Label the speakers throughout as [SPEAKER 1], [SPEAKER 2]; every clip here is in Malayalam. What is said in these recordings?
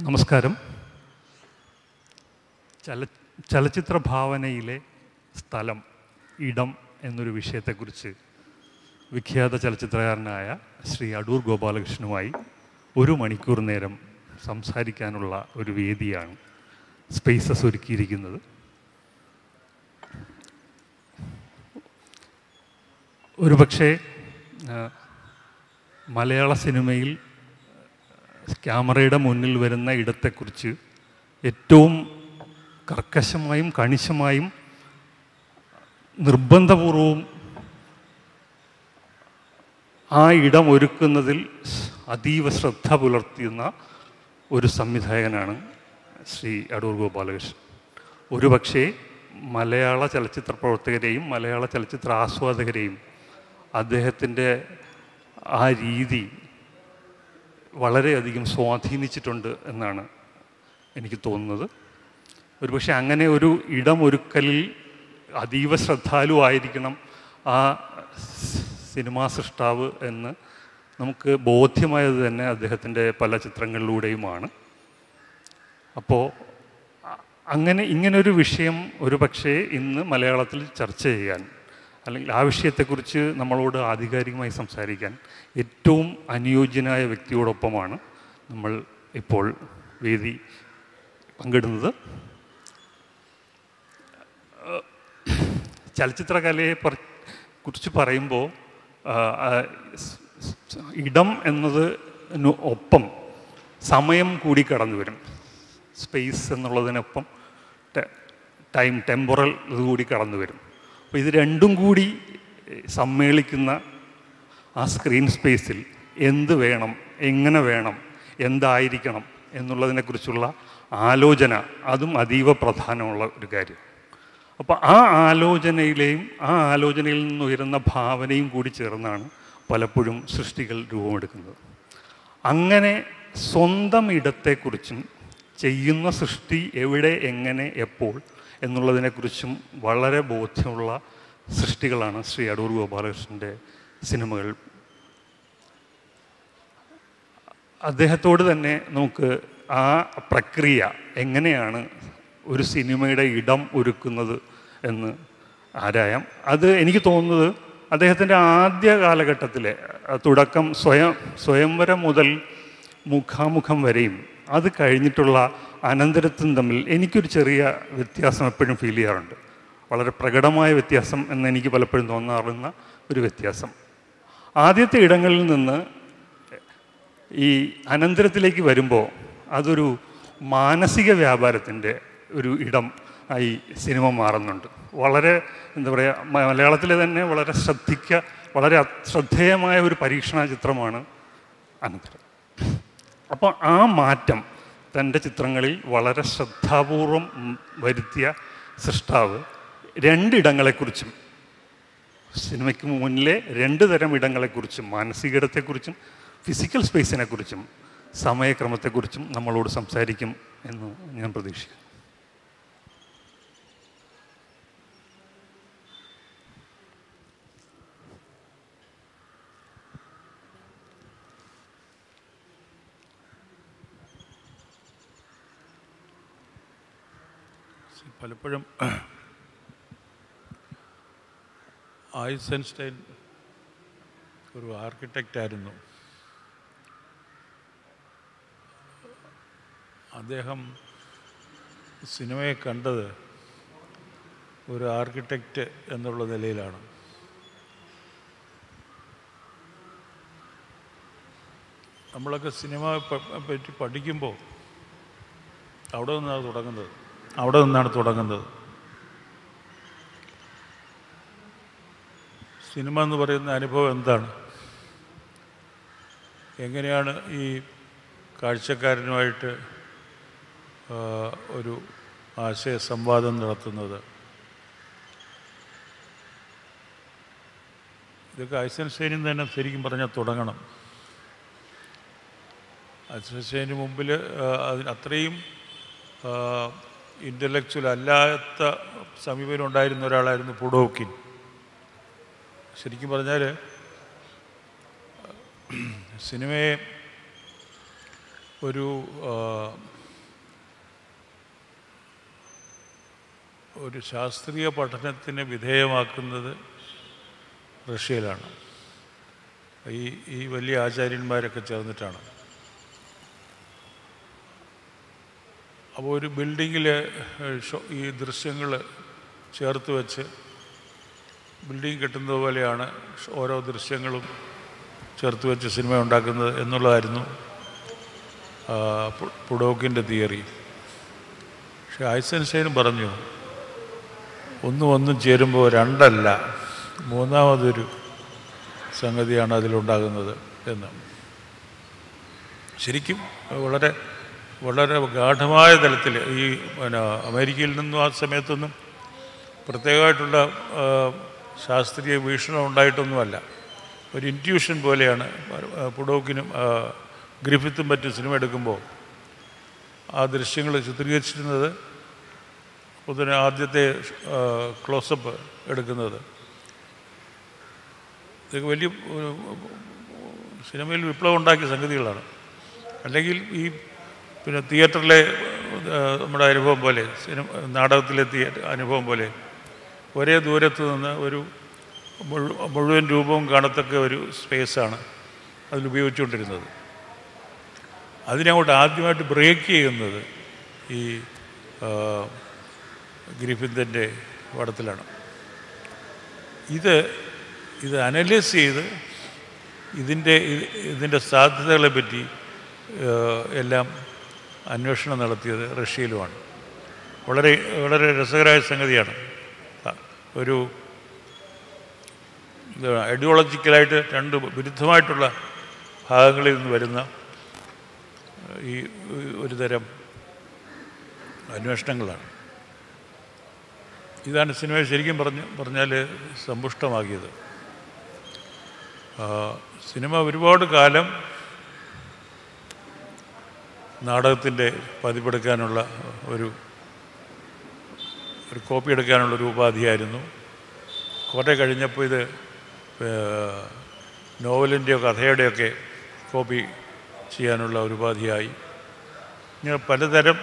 [SPEAKER 1] നമസ്കാരം ചല ചലച്ചിത്ര ഭാവനയിലെ സ്ഥലം ഇടം എന്നൊരു വിഷയത്തെക്കുറിച്ച് വിഖ്യാത ചലച്ചിത്രകാരനായ ശ്രീ അടൂർ ഗോപാലകൃഷ്ണനുമായി ഒരു മണിക്കൂർ നേരം സംസാരിക്കാനുള്ള ഒരു വേദിയാണ് സ്പേസസ് ഒരുക്കിയിരിക്കുന്നത് ഒരുപക്ഷെ ആ, മലയാള സിനിമയിൽ ക്യാമറയുടെ മുന്നിൽ വരുന്ന ഇടത്തെക്കുറിച്ച് ഏറ്റവും കർക്കശമായും കണിശമായും നിർബന്ധപൂർവവും ആ ഇടം ഒരുക്കുന്നതിൽ അതീവ ശ്രദ്ധ പുലർത്തുന്ന ഒരു സംവിധായകനാണ് ശ്രീ അടൂർ ഗോപാലകൃഷ്ണൻ ഒരുപക്ഷേ മലയാള ചലച്ചിത്ര പ്രവർത്തകരെയും മലയാള ചലച്ചിത്ര ആസ്വാദകരെയും അദ്ദേഹത്തിൻ്റെ ആ രീതി വളരെയധികം സ്വാധീനിച്ചിട്ടുണ്ട് എന്നാണ് എനിക്ക് തോന്നുന്നത് ഒരുപക്ഷെ അങ്ങനെ ഒരു ഇടമൊരുക്കലിൽ അതീവ ശ്രദ്ധാലുവായിരിക്കണം ആ സ് സിനിമാ സൃഷ്ടാവ് എന്ന് നമുക്ക് ബോധ്യമായത് തന്നെ അദ്ദേഹത്തിൻ്റെ പല ചിത്രങ്ങളിലൂടെയുമാണ് അപ്പോൾ അ- അങ്ങനെ ഇങ്ങനൊരു വിഷയം ഒരു പക്ഷേ ഇന്ന് മലയാളത്തിൽ ചർച്ച ചെയ്യാൻ അല്ലെങ്കിൽ ആ വിഷയത്തെക്കുറിച്ച് നമ്മളോട് ആധികാരികമായി സംസാരിക്കാൻ ഏറ്റവും അനുയോജ്യനായ വ്യക്തിയോടൊപ്പമാണ് നമ്മൾ ഇപ്പോൾ വേദി പങ്കിടുന്നത് ചലച്ചിത്രകലയെ പർ- കുറിച്ച് പറയുമ്പോൾ ആ, ആ, സ്- സ്- ഇടം എന്നത് ഒപ്പം സമയം കൂടി കടന്നു വരും സ്പേസ് എന്നുള്ളതിനൊപ്പം ടെ- ടൈം ടെമ്പറൽ ഇത് കൂടി കടന്നു വരും അപ്പോൾ ഇത് രണ്ടും കൂടി എഹ്, സമ്മേളിക്കുന്ന ആ സ്ക്രീൻ സ്പേസിൽ എന്ത് വേണം എങ്ങനെ വേണം എന്തായിരിക്കണം എന്നുള്ളതിനെക്കുറിച്ചുള്ള ആലോചന അതും അതീവ പ്രധാനമുള്ള ഒരു കാര്യം അപ്പോൾ ആ ആലോചനയിലെയും ആ ആലോചനയിൽ നിന്ന് ഉയരുന്ന ഭാവനയും കൂടി ചേർന്നാണ് പലപ്പോഴും സൃഷ്ടികൾ രൂപമെടുക്കുന്നത് അങ്ങനെ സ്വന്തം ഇടത്തെക്കുറിച്ചും ചെയ്യുന്ന സൃഷ്ടി എവിടെ എങ്ങനെ എപ്പോൾ എന്നുള്ളതിനെക്കുറിച്ചും വളരെ ബോധ്യമുള്ള സൃഷ്ടികളാണ് ശ്രീ അടൂർ ഗോപാലകൃഷ്ണൻ്റെ സിനിമകൾ അദ്ദേഹത്തോട് തന്നെ നമുക്ക് ആ പ്രക്രിയ എങ്ങനെയാണ് ഒരു സിനിമയുടെ ഇടം ഒരുക്കുന്നത് എന്ന് ആരായാം അത് എനിക്ക് തോന്നുന്നത് അദ്ദേഹത്തിൻ്റെ ആദ്യ കാലഘട്ടത്തിലെ അഹ് തുടക്കം സ്വയം സ്വയംവരം മുതൽ മുഖാമുഖം വരെയും അത് കഴിഞ്ഞിട്ടുള്ള അനന്തരത്തും തമ്മിൽ എനിക്കൊരു ചെറിയ വ്യത്യാസം എപ്പോഴും ഫീൽ ചെയ്യാറുണ്ട് വളരെ പ്രകടമായ വ്യത്യാസം എന്ന് എനിക്ക് പലപ്പോഴും തോന്നാറുന്ന ഒരു വ്യത്യാസം ആദ്യത്തെ ഇടങ്ങളിൽ നിന്ന് ഈ അനന്തരത്തിലേക്ക് വരുമ്പോൾ അതൊരു മാനസിക വ്യാപാരത്തിൻ്റെ ഒരു ഇടം ആയി സിനിമ മാറുന്നുണ്ട് വളരെ എന്താ പറയുക മലയാളത്തിലെ തന്നെ വളരെ ശ്രദ്ധിക്ക വളരെ ശ്രദ്ധേയമായ ഒരു പരീക്ഷണ ചിത്രമാണ് അനന്തരം അപ്പോൾ ആ മാറ്റം തൻ്റെ ചിത്രങ്ങളിൽ വളരെ ശ്രദ്ധാപൂർവം ഉം വരുത്തിയ സൃഷ്ടാവ് രണ്ടിടങ്ങളെക്കുറിച്ചും സിനിമയ്ക്ക് മുന്നിലെ രണ്ട് തരം ഇടങ്ങളെക്കുറിച്ചും മാനസിക ഇടത്തെക്കുറിച്ചും ഫിസിക്കൽ സ്പേസിനെക്കുറിച്ചും സമയക്രമത്തെക്കുറിച്ചും നമ്മളോട് സംസാരിക്കും എന്ന് ഞാൻ പ്രതീക്ഷിക്കുന്നു
[SPEAKER 2] പലപ്പോഴും ഐസൻസ്റ്റൈൻ ഒരു ആർക്കിടെക്റ്റ് ആയിരുന്നു അദ്ദേഹം സിനിമയെ കണ്ടത് ഒരു ആർക്കിടെക്റ്റ് എന്നുള്ള നിലയിലാണ് നമ്മളൊക്കെ സിനിമ പ- പറ്റി പഠിക്കുമ്പോൾ അവിടെ നിന്നാണ് തുടങ്ങുന്നത് അവിടെ നിന്നാണ് തുടങ്ങുന്നത് സിനിമ എന്ന് പറയുന്ന അനുഭവം എന്താണ് എങ്ങനെയാണ് ഈ കാഴ്ചക്കാരനുമായിട്ട് ആ, ഒരു ആശയ സംവാദം നടത്തുന്നത് ഇതൊക്കെ ഐസൻസ്റ്റൈനിൽ തന്നെ ശരിക്കും പറഞ്ഞാൽ തുടങ്ങണം ഐസൻസ്റ്റൈന് മുമ്പിൽ ആ, അതിന് അത്രയും ഇൻ്റലക്ച്വൽ അല്ലാത്ത സമീപനം ഉണ്ടായിരുന്ന ഒരാളായിരുന്നു പുഡോക്കിൻ ശരിക്കും പറഞ്ഞാൽ സിനിമയെ ഒരു ആ, ഒരു ശാസ്ത്രീയ പഠനത്തിന് വിധേയമാക്കുന്നത് റഷ്യയിലാണ് ഈ ഈ വലിയ ആചാര്യന്മാരൊക്കെ ചേർന്നിട്ടാണ് അപ്പോൾ ഒരു ബിൽഡിങ്ങിൽ ഈ ദൃശ്യങ്ങൾ ചേർത്ത് വെച്ച് ബിൽഡിംഗ് കെട്ടുന്നത് പോലെയാണ് ഓരോ ദൃശ്യങ്ങളും ചേർത്ത് വെച്ച് സിനിമ ഉണ്ടാക്കുന്നത് എന്നുള്ളതായിരുന്നു ആ, പു- പുഡോക്കിൻ്റെ തിയറി പക്ഷെ ഐസൻസ്റ്റൈൻ പറഞ്ഞു ഒന്നും ഒന്നും ചേരുമ്പോൾ രണ്ടല്ല മൂന്നാമതൊരു സംഗതിയാണ് അതിലുണ്ടാകുന്നത് എന്ന് ശരിക്കും വളരെ വളരെ ഗാഠമായ തലത്തിൽ ഈ പിന്നെ അമേരിക്കയിൽ നിന്നും ആ സമയത്തൊന്നും പ്രത്യേകമായിട്ടുള്ള ആ, ശാസ്ത്രീയ വീക്ഷണം ഉണ്ടായിട്ടൊന്നുമല്ല ഒരു ഇൻറ്റ്യൂഷൻ പോലെയാണ് ആ, പുഡോക്കിനും ആ, ഗ്രിഫിത്തും മറ്റും സിനിമ എടുക്കുമ്പോൾ ആ ദൃശ്യങ്ങൾ ചിത്രീകരിച്ചിരുന്നത് പൊതുവെ ആദ്യത്തെ ക്ലോസപ്പ് എടുക്കുന്നത് ഇതൊക്കെ വലിയ ഒരു, സിനിമയിൽ വിപ്ലവം ഉണ്ടാക്കിയ സംഗതികളാണ് അല്ലെങ്കിൽ ഈ പിന്നെ തിയേറ്ററിലെ ആ, നമ്മുടെ അനുഭവം പോലെ സിനിമ നാടകത്തിലെ തിയേറ്റർ അനുഭവം പോലെ ഒരേ ദൂരത്ത് നിന്ന് ഒരു മുഴു- മുഴുവൻ രൂപവും കാണത്തക്ക ഒരു സ്പേസാണ് അതിൽ ഉപയോഗിച്ചുകൊണ്ടിരുന്നത് അതിനങ്ങോട്ട് ആദ്യമായിട്ട് ബ്രേക്ക് ചെയ്യുന്നത് ഈ ആ, ഗ്രിഫിന്തിൻ്റെ പടത്തിലാണ് ഇത് ഇത് അനലൈസ് ചെയ്ത് ഇതിൻ്റെ ഇത് ഇതിൻ്റെ സാധ്യതകളെ പറ്റി ആ, എല്ലാം അന്വേഷണം നടത്തിയത് റഷ്യയിലുമാണ് വളരെ വളരെ രസകരമായ സംഗതിയാണ് ആ, ഒരു ഐഡിയോളജിക്കലായിട്ട് രണ്ട് വിരുദ്ധമായിട്ടുള്ള ഭാഗങ്ങളിൽ നിന്ന് വരുന്ന ഈ ഒരു തരം അന്വേഷണങ്ങളാണ് ഇതാണ് സിനിമയെ ശരിക്കും പറഞ്ഞ് പറഞ്ഞാൽ സമ്പുഷ്ടമാക്കിയത് ആ, സിനിമ ഒരുപാട് കാലം നാടകത്തിൻ്റെ പതിപ്പെടുക്കാനുള്ള ഒരു ഒരു കോപ്പി എടുക്കാനുള്ള ഒരു ഉപാധിയായിരുന്നു കുറേ കഴിഞ്ഞപ്പോൾ ഇത് ഏഹ്, നോവലിൻ്റെയോ കഥയുടെയൊക്കെ കോപ്പി ചെയ്യാനുള്ള ഒരു ഉപാധിയായി ഇങ്ങനെ പലതരം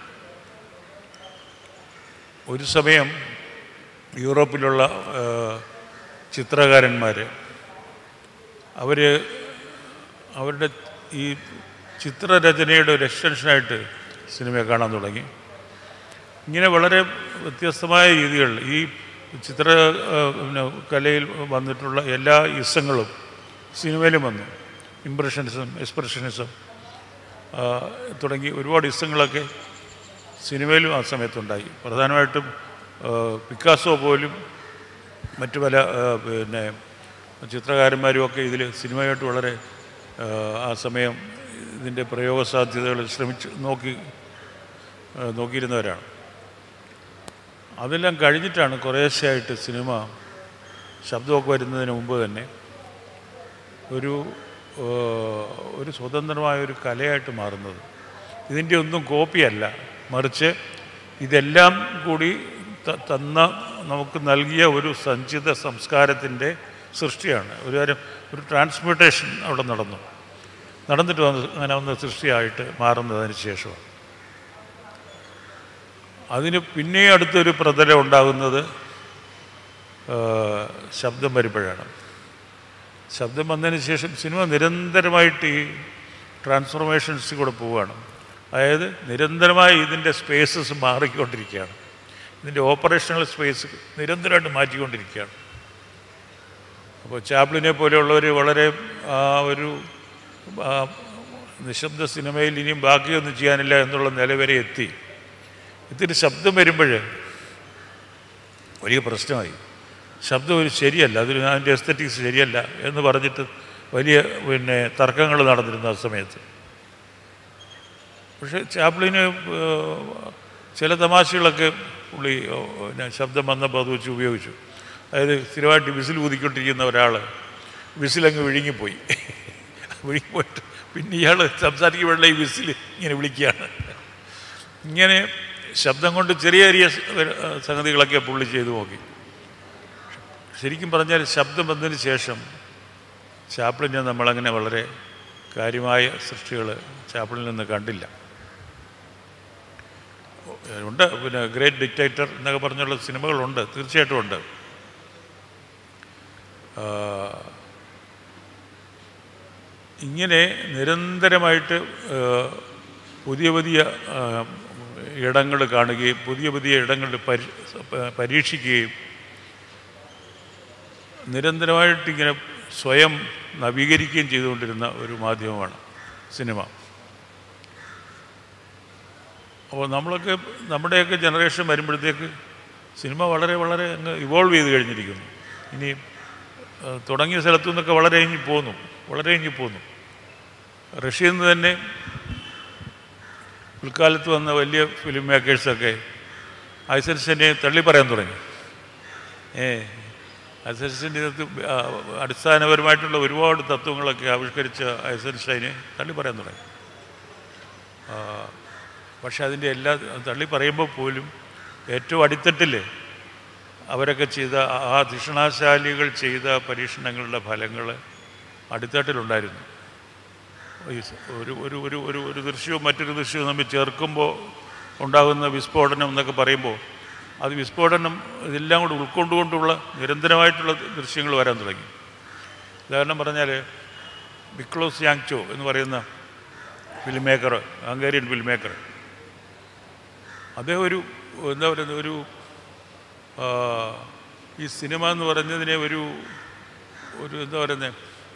[SPEAKER 2] ഒരു സമയം യൂറോപ്പിലുള്ള ഏഹ്, ചിത്രകാരന്മാർ അവർ അവരുടെ ഈ ചിത്രരചനയുടെ ഒരു എക്സ്റ്റൻഷനായിട്ട് സിനിമയെ കാണാൻ തുടങ്ങി ഇങ്ങനെ വളരെ വ്യത്യസ്തമായ രീതികളിൽ ഈ ചിത്ര ആ, പിന്നെ കലയിൽ വന്നിട്ടുള്ള എല്ലാ ഇസങ്ങളും സിനിമയിലും വന്നു ഇംപ്രഷനിസം എക്സ്പ്രഷനിസം ആ, തുടങ്ങി ഒരുപാട് ഇസങ്ങളൊക്കെ സിനിമയിലും ആ സമയത്തുണ്ടായി പ്രധാനമായിട്ടും ആ, പിക്കാസോ പോലും മറ്റു പല ആ, പിന്നെ ചിത്രകാരന്മാരും ഒക്കെ ഇതിൽ സിനിമയായിട്ട് വളരെ ആ, ആ സമയം ഇതിൻ്റെ പ്രയോഗ സാധ്യതകൾ ശ്രമിച്ച് നോക്കി ആ, നോക്കിയിരുന്നവരാണ് അതെല്ലാം കഴിഞ്ഞിട്ടാണ് കുറേശ്ശെയായിട്ട് സിനിമ ശബ്ദമൊക്കെ വരുന്നതിന് മുമ്പ് തന്നെ ഒരു ആ, ഒരു സ്വതന്ത്രമായ ഒരു കലയായിട്ട് മാറുന്നത് ഇതിൻ്റെ ഒന്നും കോപ്പിയല്ല മറിച്ച് ഇതെല്ലാം കൂടി ത- തന്ന നമുക്ക് നൽകിയ ഒരു സഞ്ചിത സംസ്കാരത്തിൻ്റെ സൃഷ്ടിയാണ് ഒരു കാര്യം ഒരു ട്രാൻസ്മിറ്റേഷൻ അവിടെ നടന്നു നടന്നിട്ട് വന്ന് അങ്ങനെ വന്ന സൃഷ്ടിയായിട്ട് മാറുന്നതിന് ശേഷമാണ് അതിന് പിന്നെയും അടുത്തൊരു പ്രതലം ഉണ്ടാകുന്നത് ആ, ശബ്ദം വരുമ്പോഴാണ് ശബ്ദം വന്നതിന് ശേഷം സിനിമ നിരന്തരമായിട്ട് ഈ ട്രാൻസ്ഫോർമേഷൻസിൽ കൂടെ പോവുകയാണ് അതായത് നിരന്തരമായി ഇതിൻ്റെ സ്പേസസ് മാറിക്കൊണ്ടിരിക്കുകയാണ് ഇതിൻ്റെ ഓപ്പറേഷണൽ സ്പേസ് നിരന്തരമായിട്ട് മാറ്റിക്കൊണ്ടിരിക്കുകയാണ് അപ്പോൾ ചാപ്ലിനെ പോലെയുള്ളവർ വളരെ ആ ഒരു ആ, നിശബ്ദ സിനിമയിൽ ഇനിയും ബാക്കിയൊന്നും ചെയ്യാനില്ല എന്നുള്ള നില വരെ എത്തി ഇതിന് ശബ്ദം വരുമ്പോൾ വലിയ പ്രശ്നമായി ശബ്ദം ഒരു ശരിയല്ല അതിന് അതിൻ്റെ എസ്തറ്റിക്സ് ശരിയല്ല എന്ന് പറഞ്ഞിട്ട് വലിയ പിന്നെ തർക്കങ്ങൾ നടന്നിരുന്നു ആ സമയത്ത് പക്ഷേ ചാപ്ലിന് ഏഹ്, ചില തമാശകളൊക്കെ പുള്ളി ഏഹ്, പിന്നെ ശബ്ദം വന്നപ്പോൾ അത് വെച്ച് ഉപയോഗിച്ചു അതായത് സ്ഥിരമായിട്ട് വിസിൽ ഊതിക്കൊണ്ടിരിക്കുന്ന ഒരാൾ വിസിലങ്ങ് വിഴുങ്ങിപ്പോയി വിഴുങ്ങിപ്പോയിട്ട് പിന്നെ ഇയാൾ സംസാരിക്കുമ്പോഴുള്ള ഈ വിസിൽ ഇങ്ങനെ വിളിക്കുകയാണ് ഇങ്ങനെ ശബ്ദം കൊണ്ട് ചെറിയ ചെറിയ സ- ഏഹ്, സംഗതികളൊക്കെ പുള്ളി ചെയ്തു നോക്കി ശരിക്കും പറഞ്ഞാൽ ശബ്ദം വന്നതിന് ശേഷം ചാപ്പിളിനെ നമ്മളങ്ങനെ വളരെ കാര്യമായ സൃഷ്ടികൾ ചാപ്പിളിൽ നിന്ന് കണ്ടില്ല ഉണ്ട് പിന്നെ ഗ്രേറ്റ് ഡിക്റ്റേറ്റർ എന്നൊക്കെ പറഞ്ഞുള്ള സിനിമകളുണ്ട് തീർച്ചയായിട്ടും ഉണ്ട് ആ, ഇങ്ങനെ നിരന്തരമായിട്ട് ആ, പുതിയ പുതിയ ഇടങ്ങൾ കാണുകയും പുതിയ പുതിയ ഇടങ്ങളിൽ പരി പ- പരീക്ഷിക്കുകയും നിരന്തരമായിട്ട് ഇങ്ങനെ സ്വയം നവീകരിക്കുകയും ചെയ്തുകൊണ്ടിരുന്ന ഒരു മാധ്യമമാണ് സിനിമ അപ്പോൾ നമ്മളൊക്കെ നമ്മുടെയൊക്കെ ജനറേഷൻ വരുമ്പോഴത്തേക്ക് സിനിമ വളരെ വളരെ അങ്ങ് ഇവോൾവ് ചെയ്ത് കഴിഞ്ഞിരിക്കുന്നു ഇനി ആ, തുടങ്ങിയ സ്ഥലത്തു നിന്നൊക്കെ വളരെ ഇഞ്ഞി പോന്നു വളരെ ഇഞ്ഞി പോന്നു റഷ്യയിൽ നിന്ന് തന്നെ പിൽക്കാലത്ത് വന്ന വലിയ ഫിലിം മേക്കേഴ്സൊക്കെ ഐസൻസിനെ തള്ളി പറയാൻ തുടങ്ങി ഏ ഐസൻസിൻ്റെ അകത്ത് ആ, അടിസ്ഥാനപരമായിട്ടുള്ള ഒരുപാട് തത്വങ്ങളൊക്കെ ആവിഷ്കരിച്ച ഐസൻസ്റ്റൈനെ തള്ളി പറയാൻ തുടങ്ങി ആ, പക്ഷെ അതിൻ്റെ എല്ലാ തള്ളി പറയുമ്പോൾ പോലും ഏറ്റവും അടിത്തട്ടിൽ അവരൊക്കെ ചെയ്ത ആ ധിഷണാശാലികൾ ചെയ്ത പരീക്ഷണങ്ങളുടെ ഫലങ്ങൾ അടിത്തട്ടിലുണ്ടായിരുന്നു ഈ സ- ഒരു ഒരു ഒരു ഒരു ഒരു ദൃശ്യവും മറ്റൊരു ദൃശ്യവും തമ്മിൽ ചേർക്കുമ്പോൾ ഉണ്ടാകുന്ന വിസ്ഫോടനം എന്നൊക്കെ പറയുമ്പോൾ അത് വിസ്ഫോടനം ഇതെല്ലാം കൂടി ഉൾക്കൊണ്ടുകൊണ്ടുള്ള നിരന്തരമായിട്ടുള്ള ദൃശ്യങ്ങൾ വരാൻ തുടങ്ങി ഉദാഹരണം പറഞ്ഞാൽ മിക്ലോസ് യാങ്ചോ എന്ന് പറയുന്ന film maker Hungarian film maker അദ്ദേഹം ഒരു എന്താ പറയുന്നത് ഒരു ആ, ഈ സിനിമ എന്ന് പറഞ്ഞതിനെ ഒരു ഒരു എന്താ പറയുന്നത്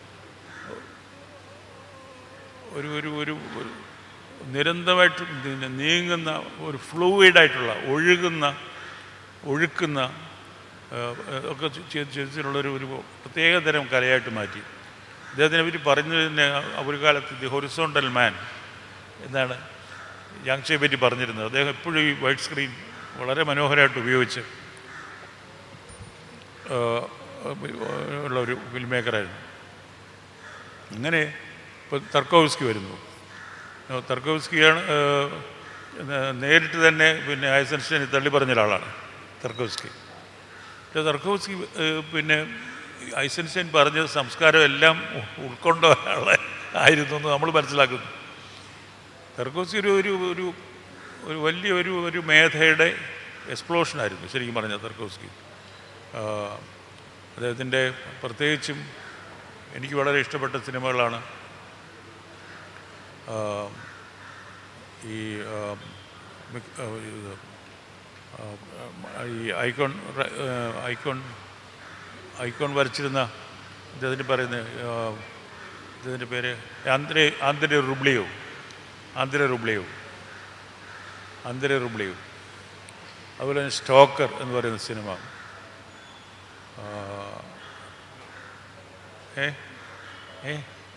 [SPEAKER 2] ഒരു ഒരു ഒരു ഒരു നിരന്തരമായിട്ട് പിന്നെ നീങ്ങുന്ന ഒരു ഫ്ലൂയിഡായിട്ടുള്ള ഒഴുകുന്ന ഒഴുക്കുന്ന ആ, ഒക്കെ ചെയ്ത് ചെയ്തിട്ടുള്ളൊരു ഒരു പ്രത്യേക തരം കലയായിട്ട് മാറ്റി അദ്ദേഹത്തിനെ പറ്റി പറഞ്ഞത് തന്നെ ആ ഒരു കാലത്ത് ദി ഹൊറിസോണ്ടൽ മാൻ എന്നാണ് യാങ്ഷയെ പറ്റി പറഞ്ഞിരുന്നത് അദ്ദേഹം എപ്പോഴും ഈ വൈറ്റ് സ്ക്രീൻ വളരെ മനോഹരമായിട്ട് ഉപയോഗിച്ച് ആ, ഉള്ള ഒരു ഫിലിം മേക്കറായിരുന്നു അങ്ങനെ ഇപ്പോൾ തർക്കോവ്സ്കി വരുന്നു ആ, തർക്കോവ്സ്കിയാണ് ആ, ന- നേരിട്ട് തന്നെ പിന്നെ ഐസൻസ്റ്റൈനെ തള്ളി പറഞ്ഞ ഒരാളാണ് തർക്കോവ്സ്കി പക്ഷേ തർക്കോവ്സ്കി ആ, പിന്നെ ഐസൻസ്റ്റൈൻ പറഞ്ഞ സംസ്കാരം എല്ലാം ഉ- ഉൾക്കൊണ്ട ഒരാളെ ആയിരുന്നു എന്ന് നമ്മൾ മനസ്സിലാക്കുന്നു തർക്കോവ്സ്കി ഒരു ഒരു ഒരു ഒരു വലിയ ഒരു ഒരു മേധയുടെ എക്സ്പ്ലോഷനായിരുന്നു ശരിക്കും പറഞ്ഞാൽ തർക്കോവ്സ്കി ആ, അദ്ദേഹത്തിൻ്റെ പ്രത്യേകിച്ചും എനിക്ക് വളരെ ഇഷ്ടപ്പെട്ട സിനിമകളാണ് ആ, ഈ ആ, മിക്ക- ആ, ഇത്, ആ, ഈ ഐക്കോൺ റ- ആ, ഐക്കോൺ ഐക്കോൺ വരച്ചിരുന്ന ഇദ്ദേഹത്തിന് പറയുന്നത് ആ, ഇദ്ദേഹത്തിൻ്റെ പേര് ആന്ധ്രേ ആന്ധ്ര റുബ്ലിയോ ആന്ധ്ര റുബ്ലിയോ ആന്ധ്ര റുബ്ലിയോ അതുപോലെ തന്നെ സ്റ്റോക്കർ എന്ന് പറയുന്ന സിനിമ ആ, ഏ ഏ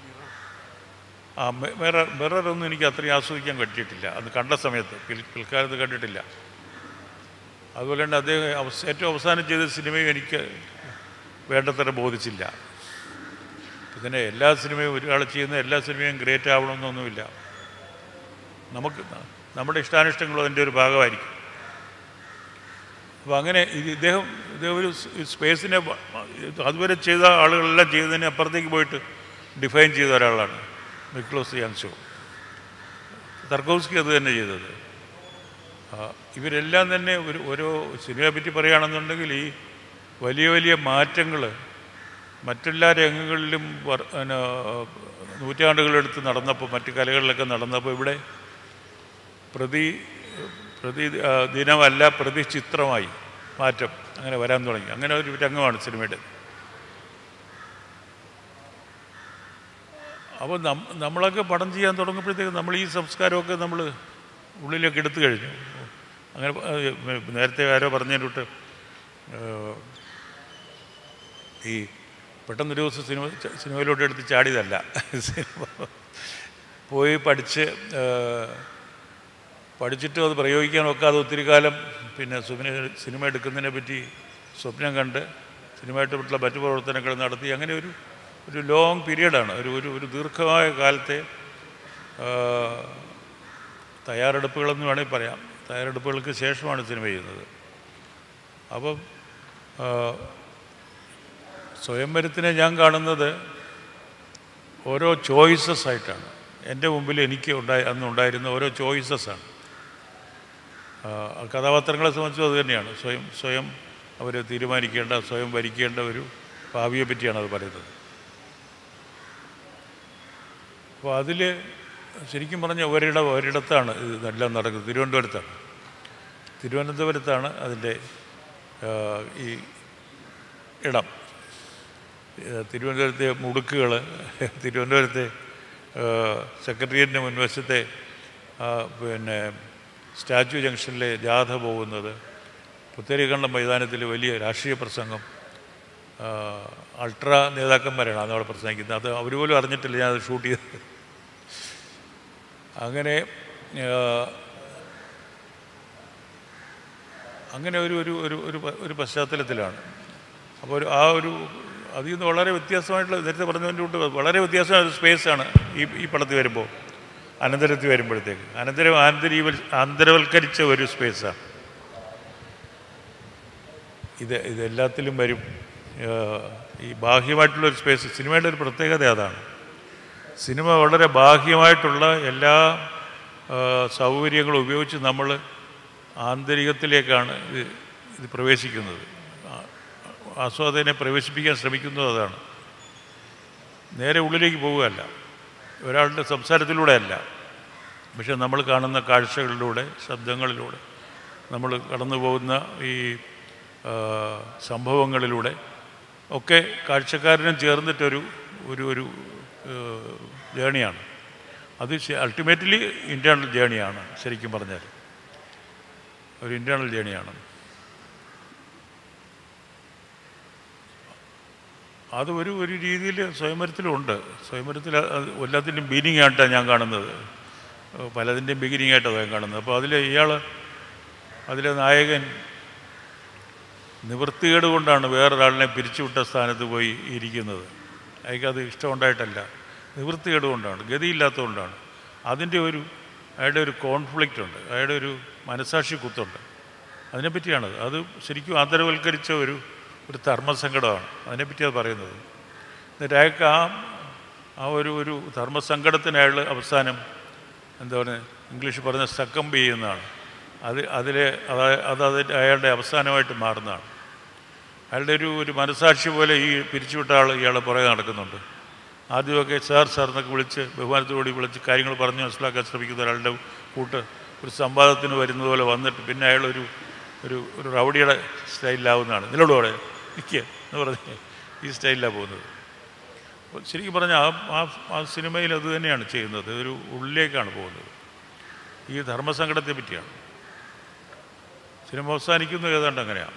[SPEAKER 2] ആ മെ- മിറർ മിററൊന്നും എനിക്ക് അത്രയും ആസ്വദിക്കാൻ പറ്റിയിട്ടില്ല അത് കണ്ട സമയത്ത് പിൽ പിൽക്കാലത്ത് കണ്ടിട്ടില്ല അതുപോലെ തന്നെ അദ്ദേഹം അവസ ഏറ്റവും അവസാനം ചെയ്ത സിനിമയും എനിക്ക് വേണ്ടത്ര ബോധിച്ചില്ല പിന്നെ എല്ലാ സിനിമയും ഒരാൾ ചെയ്യുന്ന എല്ലാ സിനിമയും ഗ്രേറ്റ് ആവണമെന്നൊന്നുമില്ല നമുക്ക് ന- നമ്മുടെ ഇഷ്ടാനിഷ്ടങ്ങളും അതിൻ്റെ ഒരു ഭാഗമായിരിക്കും അപ്പോൾ അങ്ങനെ ഇത് ഇദ്ദേഹം ഇദ്ദേഹം ഒരു സ് സ്പേസിനെ വ- അതുവരെ ചെയ്ത ആളുകളെല്ലാം ചെയ്തതിന് അപ്പുറത്തേക്ക് പോയിട്ട് ഡിഫൈൻ ചെയ്ത ഒരാളാണ് മിക്ലോസ് യാൻസോ തർക്കോസ്കി അത് തന്നെ ചെയ്തത് ആ, ഇവരെല്ലാം തന്നെ ഒരു ഓരോ സിനിമയെ പറ്റി പറയുകയാണെന്നുണ്ടെങ്കിൽ ഈ വലിയ വലിയ മാറ്റങ്ങൾ മറ്റെല്ലാ രംഗങ്ങളിലും വർ- പിന്നെ, നൂറ്റാണ്ടുകളെടുത്ത് നടന്നപ്പോൾ മറ്റു കലകളിലൊക്കെ നടന്നപ്പോൾ ഇവിടെ പ്രതി പ്രതി ആ, ദിനമല്ല പ്രതി ചിത്രമായി മാറ്റം അങ്ങനെ വരാൻ തുടങ്ങി അങ്ങനെ ഒരു രംഗമാണ് സിനിമയുടെ അപ്പോൾ നം നമ്മളൊക്കെ പടം ചെയ്യാൻ തുടങ്ങുമ്പോഴത്തേക്ക് നമ്മൾ ഈ സംസ്കാരമൊക്കെ നമ്മൾ ഉള്ളിലേക്ക് എടുത്തു കഴിഞ്ഞു അങ്ങനെ പ- ഏഹ് നേരത്തെ ആരോ പറഞ്ഞതിൻ്റെ ഈ പെട്ടെന്നൊരു ദിവസം സിനിമ ച- സിനിമയിലോട്ട് എടുത്ത് ചാടിയതല്ല സിനിമ പോയി പഠിച്ച് ഏഹ് പഠിച്ചിട്ടും അത് പ്രയോഗിക്കാൻ ഒക്കാതെ ഒത്തിരി കാലം പിന്നെ സുബിനെ സിനിമ എടുക്കുന്നതിനെ പറ്റി സ്വപ്നം കണ്ട് സിനിമയായിട്ടുള്ള മറ്റു പ്രവർത്തനങ്ങൾ നടത്തി അങ്ങനെ ഒരു ഒരു ലോങ് പീരീഡാണ് ഒരു ഒരു ഒരു ദീർഘമായ കാലത്തെ ആ, തയ്യാറെടുപ്പുകളെന്ന് വേണമെങ്കിൽ പറയാം തയ്യാറെടുപ്പുകൾക്ക് ശേഷമാണ് സിനിമ ചെയ്യുന്നത് അപ്പം ആ, സ്വയംവരത്തിനെ ഞാൻ കാണുന്നത് ഓരോ ചോയ്സസ് ആയിട്ടാണ് എൻ്റെ മുമ്പിൽ എനിക്ക് ഉണ്ടായി അന്ന് ഉണ്ടായിരുന്ന ഓരോ ചോയ്സസ് ആണ് ആ, ആ കഥാപാത്രങ്ങളെ സംബന്ധിച്ചും അത് തന്നെയാണ് സ്വയം സ്വയം അവർ തീരുമാനിക്കേണ്ട സ്വയം ഭരിക്കേണ്ട ഒരു ഭാവിയെ പറ്റിയാണ് അത് പറയുന്നത് അപ്പോൾ അതിൽ ശരിക്കും പറഞ്ഞ ഒരിട ഒരിടത്താണ് ഇതെല്ലാം നടക്കുന്നത് തിരുവനന്തപുരത്താണ് തിരുവനന്തപുരത്താണ് അതിൻ്റെ ആ, ഈ ഇടം ഏഹ് തിരുവനന്തപുരത്തെ മുടുക്കുകൾ തിരുവനന്തപുരത്തെ സെക്രട്ടേറിയറ്റിൻ്റെ മുൻവശത്തെ ആ, പിന്നെ സ്റ്റാച്യു ജംഗ്ഷനിലെ ജാഥ പോകുന്നത് പുത്തേരിക്കണ്ടം മൈതാനത്തിൽ വലിയ രാഷ്ട്രീയ പ്രസംഗം ആ, അൾട്രാ നേതാക്കന്മാരാണ് അന്ന് അവിടെ പ്രസംഗിക്കുന്നത് അത് അവർ പോലും അറിഞ്ഞിട്ടില്ല ഞാനത് ഷൂട്ട് ചെയ്തത് അങ്ങനെ ആ, അങ്ങനെ ഒരു ഒരു ഒരു ഒരു പ- ഒരു പശ്ചാത്തലത്തിലാണ് അപ്പോൾ ഒരു ആ ഒരു അതിൽ നിന്ന് വളരെ വ്യത്യാസമായിട്ടുള്ള നേരത്തെ പറഞ്ഞതിൻ്റെ കൊണ്ട് വളരെ വ്യത്യാസമായ ഒരു സ്പേസാണ് ഈ ഈ പടത്തിൽ വരുമ്പോൾ അനന്തരത്തിൽ വരുമ്പോഴത്തേക്ക് അനന്തരം ആന്തരീവൽ ആന്തരവൽക്കരിച്ച ഒരു സ്പേസാണ് ഇത് ഇതെല്ലാത്തിലും വരും ഏഹ് ഈ ബാഹ്യമായിട്ടുള്ള ഒരു സ്പേസ് സിനിമയുടെ ഒരു പ്രത്യേകത അതാണ് സിനിമ വളരെ ബാഹ്യമായിട്ടുള്ള എല്ലാ ഏഹ് സൗകര്യങ്ങളും ഉപയോഗിച്ച് നമ്മൾ ആന്തരികത്തിലേക്കാണ് ഇത് ഇത് പ്രവേശിക്കുന്നത് ആ- ആസ്വാദകനെ പ്രവേശിപ്പിക്കാൻ ശ്രമിക്കുന്നത് അതാണ് നേരെ ഉള്ളിലേക്ക് പോവുകയല്ല ഒരാളുടെ സംസാരത്തിലൂടെ അല്ല പക്ഷെ നമ്മൾ കാണുന്ന കാഴ്ചകളിലൂടെ ശബ്ദങ്ങളിലൂടെ നമ്മൾ കടന്നു പോകുന്ന ഈ ആ, സംഭവങ്ങളിലൂടെ ഒക്കെ കാഴ്ചക്കാരനും ചേർന്നിട്ടൊരു ഒരു ഒരു ജേണിയാണ് അത് അൾട്ടിമേറ്റ്ലി ഇൻറ്റേർണൽ ജേണിയാണ് ശരിക്കും പറഞ്ഞാൽ ഒരു ഇൻറ്റേർണൽ ജേണിയാണ് അത് ഒരു ഒരു രീതിയിൽ സ്വയംവരത്തിലുണ്ട് സ്വയംവരത്തിൽ അത് എല്ലാത്തിൻ്റെയും ബിഗിനിങ് ആയിട്ടാണ് ഞാൻ കാണുന്നത് ഏഹ് പലതിൻ്റെയും ബിഗിനിങ് ആയിട്ടാണ് ഞാൻ കാണുന്നത് അപ്പോൾ അതിൽ ഇയാൾ അതിലെ നായകൻ നിവൃത്തികേട് കൊണ്ടാണ് വേറൊരാളിനെ പിരിച്ചുവിട്ട സ്ഥാനത്ത് പോയി ഇരിക്കുന്നത് അയാൾക്കത് ഇഷ്ടമുണ്ടായിട്ടല്ല നിവൃത്തികേട് കൊണ്ടാണ് ഗതിയില്ലാത്തതുകൊണ്ടാണ് അതിൻ്റെ ഒരു അയാളുടെ ഒരു കോൺഫ്ലിക്റ്റ് ഉണ്ട് അയാളുടെ ഒരു മനസാക്ഷി കുത്തുണ്ട് അതിനെപ്പറ്റിയാണത് അത് ശരിക്കും ആദരവൽക്കരിച്ച ഒരു ഒരു ധർമ്മസങ്കടമാണ് അതിനെപ്പറ്റി അത് പറയുന്നത് എന്നിട്ട് അയാൾക്ക് ആ ആ ഒരു ഒരു ധർമ്മസങ്കടത്തിന് അയാൾ അവസാനം എന്താ പറയുക ഇംഗ്ലീഷ് പറഞ്ഞ സക്കംബ് ചെയ്യുന്നതാണ് അത് അതിലെ അതാ- അത് അതിൻ്റെ അയാളുടെ അവസാനമായിട്ട് മാറുന്നതാണ് അയാളുടെ ഒരു ഒരു മനസാക്ഷി പോലെ ഈ പിരിച്ചുവിട്ട ആൾ ഇയാളെ പുറകെ നടക്കുന്നുണ്ട് ആദ്യമൊക്കെ സാർ സാർ എന്നൊക്കെ വിളിച്ച് ബഹുമാനത്തോടുകൂടി വിളിച്ച് കാര്യങ്ങൾ പറഞ്ഞ് മനസ്സിലാക്കാൻ ശ്രമിക്കുന്ന ഒരാളുടെ കൂട്ട് ഒരു സംവാദത്തിന് വരുന്നത് പോലെ വന്നിട്ട് പിന്നെ അയാൾ ഒരു ഒരു ഒരു റൗഡിയുടെ സ്റ്റൈലിലാവുന്നതാണ് നിന്നോട് അവിടെ നിൽക്കുക എന്ന് പറഞ്ഞ് ഈ സ്റ്റൈലിലാണ് പോകുന്നത് അപ്പോൾ ശരിക്കും പറഞ്ഞാൽ ആ ആ ആ സിനിമയിൽ അത് തന്നെയാണ് ചെയ്യുന്നത് ഒരു ഉള്ളിലേക്കാണ് പോകുന്നത് ഈ ധർമ്മസങ്കടത്തെ പറ്റിയാണ് സിനിമ അവസാനിക്കുന്നത് ഏതാണ്ട് അങ്ങനെയാണ്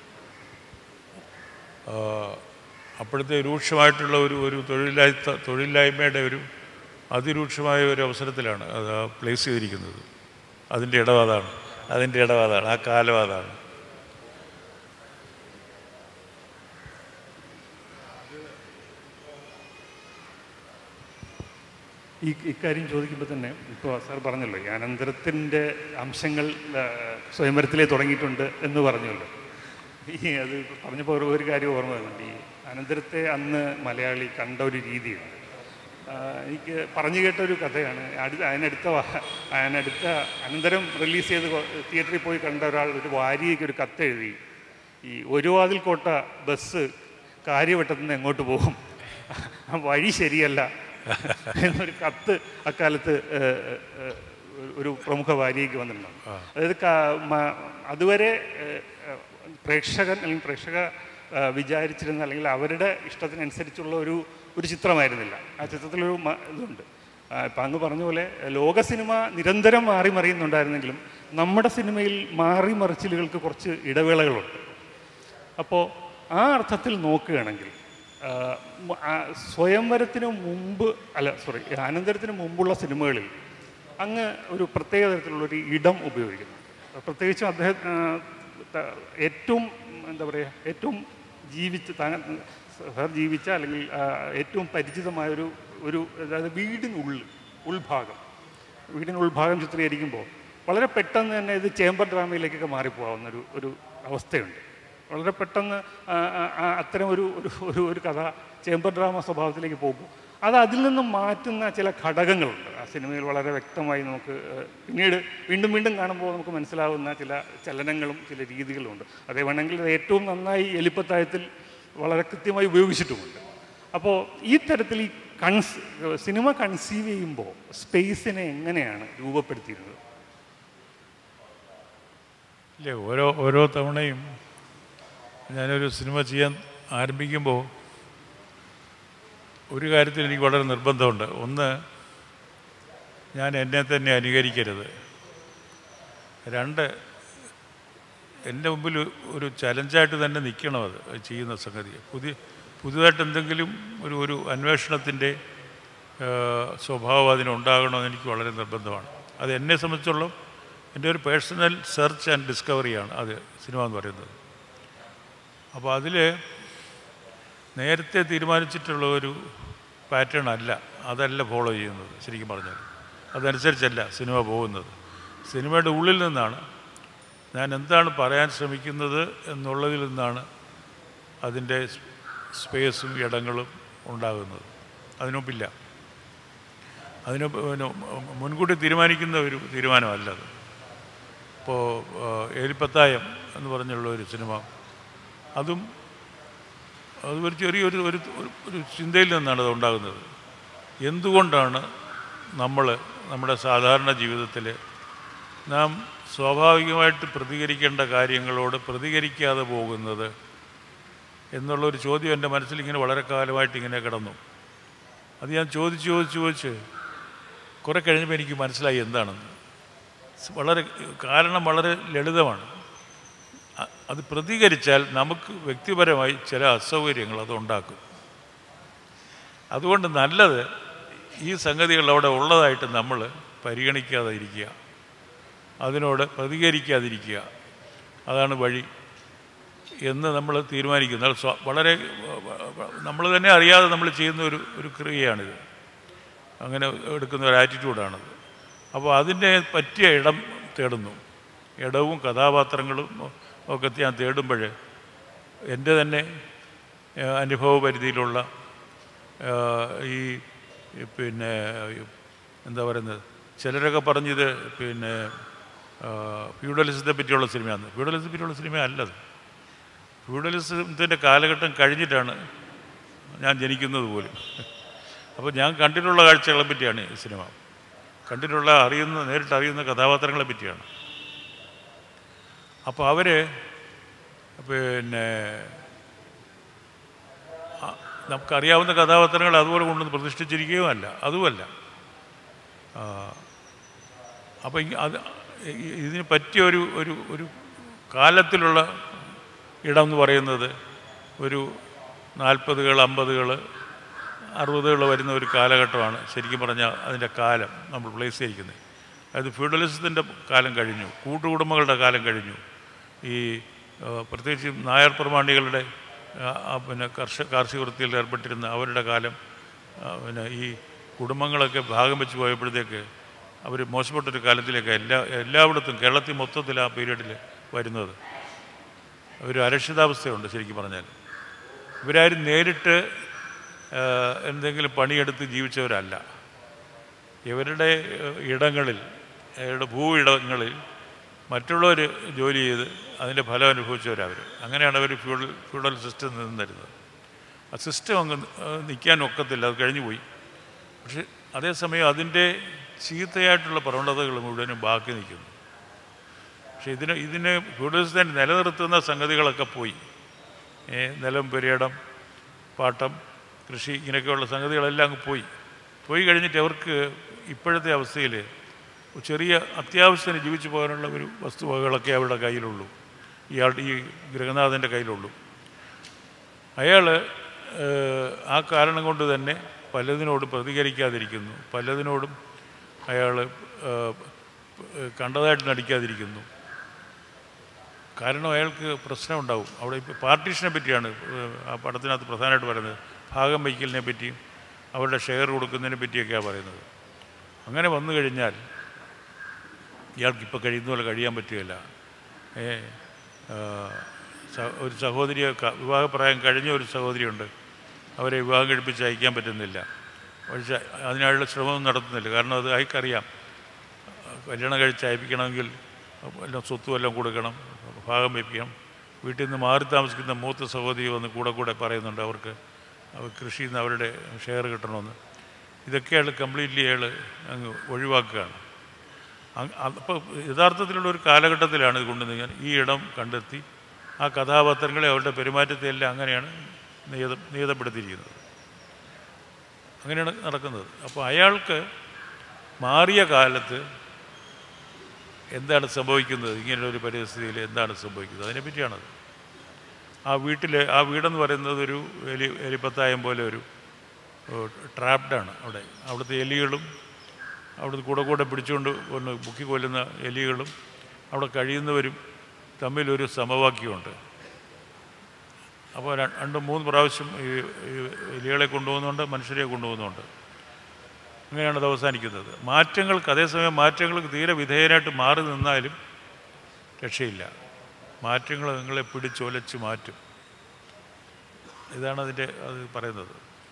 [SPEAKER 2] ആ, അപ്പോഴത്തെ രൂക്ഷമായിട്ടുള്ള ഒരു ഒരു തൊഴിലില്ലായ്മ തൊഴിലില്ലായ്മയുടെ ഒരു അതിരൂക്ഷമായ ഒരു അവസരത്തിലാണ് അത് ആ പ്ലേസ് ചെയ്തിരിക്കുന്നത് അതിൻ്റെ ഇടവാതാണ് അതിൻ്റെ ഇടവാതാണ് ആ കാലം അതാണ്
[SPEAKER 1] ഈ ഇക്കാര്യം ചോദിക്കുമ്പോൾ തന്നെ ഇപ്പോൾ സാർ പറഞ്ഞല്ലോ ഈ അനന്തരത്തിൻ്റെ അംശങ്ങൾ ആ, സ്വയംവരത്തിലേ തുടങ്ങിയിട്ടുണ്ട് എന്ന് പറഞ്ഞല്ലോ ഈ അത് പറഞ്ഞപ്പോൾ ഒരു ഒരു കാര്യം ഓർമ്മ വരുന്നുണ്ട് ഈ അനന്തരത്തെ അന്ന് മലയാളി കണ്ട ഒരു രീതിയുണ്ട് ആ, എനിക്ക് പറഞ്ഞു കേട്ട ഒരു കഥയാണ് അടുത്ത അതിനടുത്ത വാ- അതിനടുത്ത അനന്തരം റിലീസ് ചെയ്ത് കൊ- തിയേറ്ററിൽ പോയി കണ്ട ഒരാൾ ഒരു വാരികയ്ക്ക് ഒരു കത്ത് എഴുതി ഈ ഒരു വാതിൽ കോട്ട ബസ് കാര്യവട്ടത്തു നിന്ന് എങ്ങോട്ട് പോകും ആ വഴി ശരിയല്ല എന്നൊരു കത്ത് അക്കാലത്ത് ഏഹ്, ഏഹ്, ഒരു പ്രമുഖ വാരികയ്ക്ക് വന്നിട്ടുണ്ടാവും അതായത് ക- മ- അതുവരെ ഏഹ്, ഏഹ്, പ്രേക്ഷകൻ അല്ലെങ്കിൽ പ്രേക്ഷക ഏഹ്, വിചാരിച്ചിരുന്ന അല്ലെങ്കിൽ അവരുടെ ഇഷ്ടത്തിനനുസരിച്ചുള്ള ഒരു ഒരു ചിത്രമായിരുന്നില്ല ആ ചിത്രത്തിലൊരു മ- ഇതുണ്ട് ആ, ഇപ്പം അങ്ങ് പറഞ്ഞ പോലെ ലോക സിനിമ നിരന്തരം മാറി മറിയുന്നുണ്ടായിരുന്നെങ്കിലും നമ്മുടെ സിനിമയിൽ മാറി മറിച്ചിലുകൾക്ക് കുറച്ച് ഇടവേളകളുണ്ട് അപ്പോൾ ആ അർത്ഥത്തിൽ നോക്കുകയാണെങ്കിൽ ആ, മ- ആ, സ്വയംവരത്തിന് മുമ്പ് അല്ല സോറി അനന്തരത്തിന് മുമ്പുള്ള സിനിമകളിൽ അങ്ങ് ഒരു പ്രത്യേക തരത്തിലുള്ളൊരു ഇടം ഉപയോഗിക്കുന്നു പ്രത്യേകിച്ചും അദ്ദേഹം ആ, ത- ഏറ്റവും എന്താ പറയുക ഏറ്റവും ജീവിച്ച് താങ്കൾ സാർ ജീവിച്ച അല്ലെങ്കിൽ ആ, ഏറ്റവും പരിചിതമായ ഒരു ഒരു അതായത് വീടിനുള്ളിൽ ഉൾഭാഗം വീടിന് ഉൾഭാഗം ചിത്രീകരിക്കുമ്പോൾ വളരെ പെട്ടെന്ന് തന്നെ ഇത് ചേംബർ ഡ്രാമയിലേക്കൊക്കെ മാറിപ്പോകാവുന്ന ഒരു ഒരു അവസ്ഥയുണ്ട് വളരെ പെട്ടെന്ന് ആ, ആ, ആ, അത്തരം ഒരു ഒരു ഒരു ഒരു കഥ ചേംബർ ഡ്രാമ സ്വഭാവത്തിലേക്ക് പോകുമ്പോൾ അത് അതിൽ നിന്നും മാറ്റുന്ന ചില ഘടകങ്ങളുണ്ട് ആ സിനിമയിൽ വളരെ വ്യക്തമായി നമുക്ക് ഏഹ്, പിന്നീട് വീണ്ടും വീണ്ടും കാണുമ്പോൾ നമുക്ക് മനസ്സിലാവുന്ന ചില ചലനങ്ങളും ചില രീതികളും ഉണ്ട് അതേ വേണമെങ്കിൽ ഇത് ഏറ്റവും നന്നായി എലിപ്പത്തായത്തിൽ വളരെ കൃത്യമായി ഉപയോഗിച്ചിട്ടുമുണ്ട് അപ്പോൾ ഈ തരത്തിൽ ഈ കൺസ് സിനിമ കൺസീവ് ചെയ്യുമ്പോൾ സ്പേസിനെ എങ്ങനെയാണ് രൂപപ്പെടുത്തിയിരുന്നത്
[SPEAKER 2] ഇല്ലേ ഓരോ ഓരോ തവണയും ഞാനൊരു സിനിമ ചെയ്യാൻ ആരംഭിക്കുമ്പോൾ ഒരു കാര്യത്തിൽ എനിക്ക് വളരെ നിർബന്ധമുണ്ട് ഒന്ന് ഞാൻ എന്നെ തന്നെ അനുകരിക്കരുത് രണ്ട് എൻ്റെ മുമ്പിൽ ഒരു ചലഞ്ചായിട്ട് തന്നെ നിൽക്കണം അത് അത് ചെയ്യുന്ന സംഗതി പുതിയ പുതിയതായിട്ട് എന്തെങ്കിലും ഒരു ഒരു അന്വേഷണത്തിൻ്റെ സ്വഭാവം അതിനുണ്ടാകണമെന്ന് എനിക്ക് വളരെ നിർബന്ധമാണ് അത് എന്നെ സംബന്ധിച്ചോളം എൻ്റെ ഒരു പേഴ്സണൽ സെർച്ച് ആൻഡ് ഡിസ്കവറിയാണ് അത് സിനിമ എന്ന് പറയുന്നത് അപ്പോൾ അതിൽ നേരത്തെ തീരുമാനിച്ചിട്ടുള്ള ഒരു പാറ്റേൺ അല്ല അതല്ല ഫോളോ ചെയ്യുന്നത് ശരിക്കും പറഞ്ഞാൽ അതനുസരിച്ചല്ല സിനിമ പോകുന്നത് സിനിമയുടെ ഉള്ളിൽ നിന്നാണ് ഞാൻ എന്താണ് പറയാൻ ശ്രമിക്കുന്നത് എന്നുള്ളതിൽ നിന്നാണ് അതിൻ്റെ സ്പേസും ഇടങ്ങളും ഉണ്ടാകുന്നത് അതിനുമ്പില്ല അതിന് പിന്നെ മുൻകൂട്ടി തീരുമാനിക്കുന്ന ഒരു തീരുമാനമല്ല അത് ഇപ്പോൾ ഏലിപ്പത്തായം എന്ന് പറഞ്ഞുള്ള ഒരു സിനിമ അതും അത് ഒരു ചെറിയൊരു ഒരു ഒരു- ഒരു ചിന്തയിൽ നിന്നാണ് അത് ഉണ്ടാകുന്നത് എന്തുകൊണ്ടാണ് നമ്മൾ നമ്മുടെ സാധാരണ ജീവിതത്തിൽ നാം സ്വാഭാവികമായിട്ട് പ്രതികരിക്കേണ്ട കാര്യങ്ങളോട് പ്രതികരിക്കാതെ പോകുന്നത് എന്നുള്ളൊരു ചോദ്യം എൻ്റെ മനസ്സിൽ ഇങ്ങനെ വളരെ കാലമായിട്ട് ഇങ്ങനെ കിടന്നു അത് ഞാൻ ചോദിച്ച് ചോദിച്ച് ചോദിച്ച് കുറേ കഴിഞ്ഞപ്പോൾ എനിക്ക് മനസ്സിലായി എന്താണെന്ന് വളരെ കാരണം വളരെ ലളിതമാണ് അ- അത് പ്രതികരിച്ചാൽ നമുക്ക് വ്യക്തിപരമായി ചില അസൗകര്യങ്ങൾ അത് ഉണ്ടാക്കും അതുകൊണ്ട് നല്ലത് ഈ സംഗതികൾ അവിടെ ഉള്ളതായിട്ട് നമ്മൾ പരിഗണിക്കാതെ ഇരിക്കുക അതിനോട് പ്രതികരിക്കാതിരിക്കുക അതാണ് വഴി എന്ന് നമ്മൾ തീരുമാനിക്കുന്നു അത് സ്വ- വളരെ നമ്മൾ തന്നെ അറിയാതെ നമ്മൾ ചെയ്യുന്ന ഒരു ഒരു ക്രിയയാണിത് അങ്ങനെ എടുക്കുന്ന ഒരു ആറ്റിറ്റ്യൂഡാണത് അപ്പോൾ അതിൻ്റെ പറ്റിയ ഇടം തേടുന്നു ഇടവും കഥാപാത്രങ്ങളും ഒക്കെ ഞാൻ തേടുമ്പോൾ എൻ്റെ തന്നെ ഏഹ്, അനുഭവ പരിധിയിലുള്ള ഏഹ്, ഈ ഈ പിന്നെ എന്താ പറയുന്നത് ചിലരൊക്കെ പറഞ്ഞത് പിന്നെ ഫ്യൂഡലിസത്തെ പറ്റിയുള്ള സിനിമയാണ് ഫ്യൂഡലിസത്തെ പറ്റിയുള്ള സിനിമ അല്ലത് ഫ്യൂഡലിസത്തിൻ്റെ കാലഘട്ടം കഴിഞ്ഞിട്ടാണ് ഞാൻ ജനിക്കുന്നത് പോലും അപ്പോൾ ഞാൻ കണ്ടിട്ടുള്ള കാഴ്ചകളെ പറ്റിയാണ് ഈ സിനിമ കണ്ടിട്ടുള്ള അറിയുന്ന നേരിട്ട് അറിയുന്ന കഥാപാത്രങ്ങളെ പറ്റിയാണ് അപ്പോൾ അവർ പിന്നെ ആ, നമുക്കറിയാവുന്ന കഥാപാത്രങ്ങൾ അതുപോലെ കൊണ്ടുവന്ന് പ്രതിഷ്ഠിച്ചിരിക്കുകയും അല്ല അതുമല്ല ആ, അപ്പോൾ ഇ- അത് ഇ- ഇതിന് പറ്റിയ ഒരു ഒരു ഒരു കാലത്തിലുള്ള ഇടം എന്ന് പറയുന്നത് ഒരു നാൽപ്പതുകൾ അമ്പതുകൾ അറുപതുകൾ വരുന്ന ഒരു കാലഘട്ടമാണ് ശരിക്കും പറഞ്ഞാൽ അതിൻ്റെ കാലം നമ്മൾ പ്ലേസ് ചെയ്തിരിക്കുന്നത് അതായത് ഫ്യൂഡലിസത്തിൻ്റെ കാലം കഴിഞ്ഞു കൂട്ടുകുടുംബങ്ങളുടെ കാലം കഴിഞ്ഞു ഈ ആ, പ്രത്യേകിച്ച് നായർ പ്രമാണികളുടെ ആ, ആ, പിന്നെ കർഷ കാർഷിക വൃത്തിയിൽ ഏർപ്പെട്ടിരുന്ന അവരുടെ കാലം ആ, പിന്നെ ഈ കുടുംബങ്ങളൊക്കെ ഭാഗം വെച്ച് പോയപ്പോഴത്തേക്ക് അവർ മോശപ്പെട്ടൊരു കാലത്തിലേക്ക് എല്ലാ എല്ലായിടത്തും കേരളത്തിൽ മൊത്തത്തിൽ ആ പീരീഡിൽ വരുന്നത് ഒരു അരക്ഷിതാവസ്ഥയുണ്ട് ശരിക്കും പറഞ്ഞാൽ ഇവരാരും നേരിട്ട് ആ, എന്തെങ്കിലും പണിയെടുത്ത് ജീവിച്ചവരല്ല ഇവരുടെ ഏഹ്, ഇടങ്ങളിൽ ഇവരുടെ ഭൂ ഇടങ്ങളിൽ മറ്റുള്ളവർ ജോലി ചെയ്ത് അതിൻ്റെ ഫലം അനുഭവിച്ചവരവർ അങ്ങനെയാണ് അവർ ഫ്യൂഡൽ ഫ്യൂഡൽ സിസ്റ്റം നിന്നിരുന്നത് ആ സിസ്റ്റം അങ്ങ് ഏഹ്, നിൽക്കാൻ ഒക്കത്തില്ല അത് കഴിഞ്ഞു പോയി പക്ഷെ അതേസമയം അതിൻ്റെ ചീത്തയായിട്ടുള്ള പ്രവണതകൾ മുഴുവനും ബാക്കി നിൽക്കുന്നു പക്ഷെ ഇതിന് ഇതിന് ഫ്യൂഡലിസത്തെ നിലനിർത്തുന്ന സംഗതികളൊക്കെ പോയി ഏ, നിലം പെരിയടം പാട്ടം കൃഷി ഇങ്ങനെയൊക്കെയുള്ള സംഗതികളെല്ലാം അങ്ങ് പോയി പോയി കഴിഞ്ഞിട്ട് അവർക്ക് ഇപ്പോഴത്തെ അവസ്ഥയിൽ ചെറിയ അത്യാവശ്യത്തിന് ജീവിച്ചു പോകാനുള്ള ഒരു വസ്തുവകകളൊക്കെ അവരുടെ കയ്യിലുള്ളൂ ഇയാളുടെ ഈ ഗൃഹനാഥൻ്റെ കയ്യിലുള്ളൂ അയാൾ ആ കാരണം കൊണ്ട് തന്നെ പലതിനോടും പ്രതികരിക്കാതിരിക്കുന്നു പലതിനോടും അയാൾ കണ്ടതായിട്ട് നടിക്കാതിരിക്കുന്നു കാരണം അയാൾക്ക് പ്രശ്നമുണ്ടാവും അവിടെ ഇപ്പോൾ പാർട്ടീഷനെ പറ്റിയാണ് ഏഹ്, ആ പടത്തിനകത്ത് പ്രധാനമായിട്ട് പറയുന്നത് ഭാഗം വയ്ക്കലിനെ പറ്റിയും അവരുടെ ഷെയർ കൊടുക്കുന്നതിനെ പറ്റിയൊക്കെയാണ് പറയുന്നത് അങ്ങനെ വന്നു കഴിഞ്ഞാൽ ഇയാൾക്ക് ഇപ്പോൾ കഴിയുന്ന പോലെ കഴിയാൻ പറ്റുകയില്ല ഏ, ആ, സ- ഒരു സഹോദരിയെ ക- വിവാഹപ്രായം കഴിഞ്ഞ ഒരു സഹോദരിയുണ്ട് അവരെ വിവാഹം കഴിപ്പിച്ച് അയക്കാൻ പറ്റുന്നില്ല പക്ഷേ അതിനുള്ള ശ്രമം നടത്തുന്നില്ല കാരണം അത് അയക്കറിയാം കല്യാണം കഴിച്ച് അയപ്പിക്കണമെങ്കിൽ എല്ലാം സ്വത്തും എല്ലാം കൊടുക്കണം ഭാഗം വെപ്പിക്കണം വീട്ടിൽ നിന്ന് മാറി താമസിക്കുന്ന മൂത്ത സഹോദരി വന്ന് കൂടെ കൂടെ പറയുന്നുണ്ട് അവർക്ക് അവർ കൃഷിയിൽ നിന്ന് അവരുടെ ഷെയർ കിട്ടണമെന്ന് ഇതൊക്കെ അയാൾ കംപ്ലീറ്റ്ലി അയാൾ അങ്ങ് ഒഴിവാക്കുകയാണ് അപ്പോൾ യഥാർത്ഥത്തിലുള്ള ഒരു കാലഘട്ടത്തിലാണ് ഇത് കൊണ്ടുവന്ന് ഞാൻ ഈ ഇടം കണ്ടെത്തി ആ കഥാപാത്രങ്ങളെ അവരുടെ പെരുമാറ്റത്തെ എല്ലാം അങ്ങനെയാണ് നിയത നിയതപ്പെടുത്തിയിരിക്കുന്നത് അങ്ങനെയാണ് നടക്കുന്നത് അപ്പോൾ അയാൾക്ക് മാറിയ കാലത്ത് എന്താണ് സംഭവിക്കുന്നത് ഇങ്ങനെയൊരു പരിസ്ഥിതിയിൽ എന്താണ് സംഭവിക്കുന്നത് അതിനെപ്പറ്റിയാണത് ആ വീട്ടിൽ ആ വീടെന്ന് പറയുന്നത് ഒരു എലി എലിപ്പത്തായം പോലെ ഒരു ട്രാപ്ഡാണ് അവിടെ അവിടുത്തെ എലികളും അവിടുത്തെ കൂടെ കൂടെ പിടിച്ചുകൊണ്ട് ഒന്ന് മുക്കി കൊല്ലുന്ന എലികളും അവിടെ കഴിയുന്നവരും തമ്മിലൊരു സമവാക്യമുണ്ട് അപ്പോൾ ര- രണ്ട് മൂന്ന് പ്രാവശ്യം ഈ ഈ എലികളെ കൊണ്ടുപോകുന്നുണ്ട് മനുഷ്യരെ കൊണ്ടുപോകുന്നുണ്ട് അങ്ങനെയാണ് അത് അവസാനിക്കുന്നത് മാറ്റങ്ങൾക്ക് അതേസമയം മാറ്റങ്ങൾക്ക് തീരെ വിധേയനായിട്ട് മാറി നിന്നാലും രക്ഷയില്ല മാറ്റങ്ങൾ നിങ്ങളെ പിടിച്ചൊലച്ച് മാറ്റും ഇതാണ് അതിൻ്റെ അത് പറയുന്നത്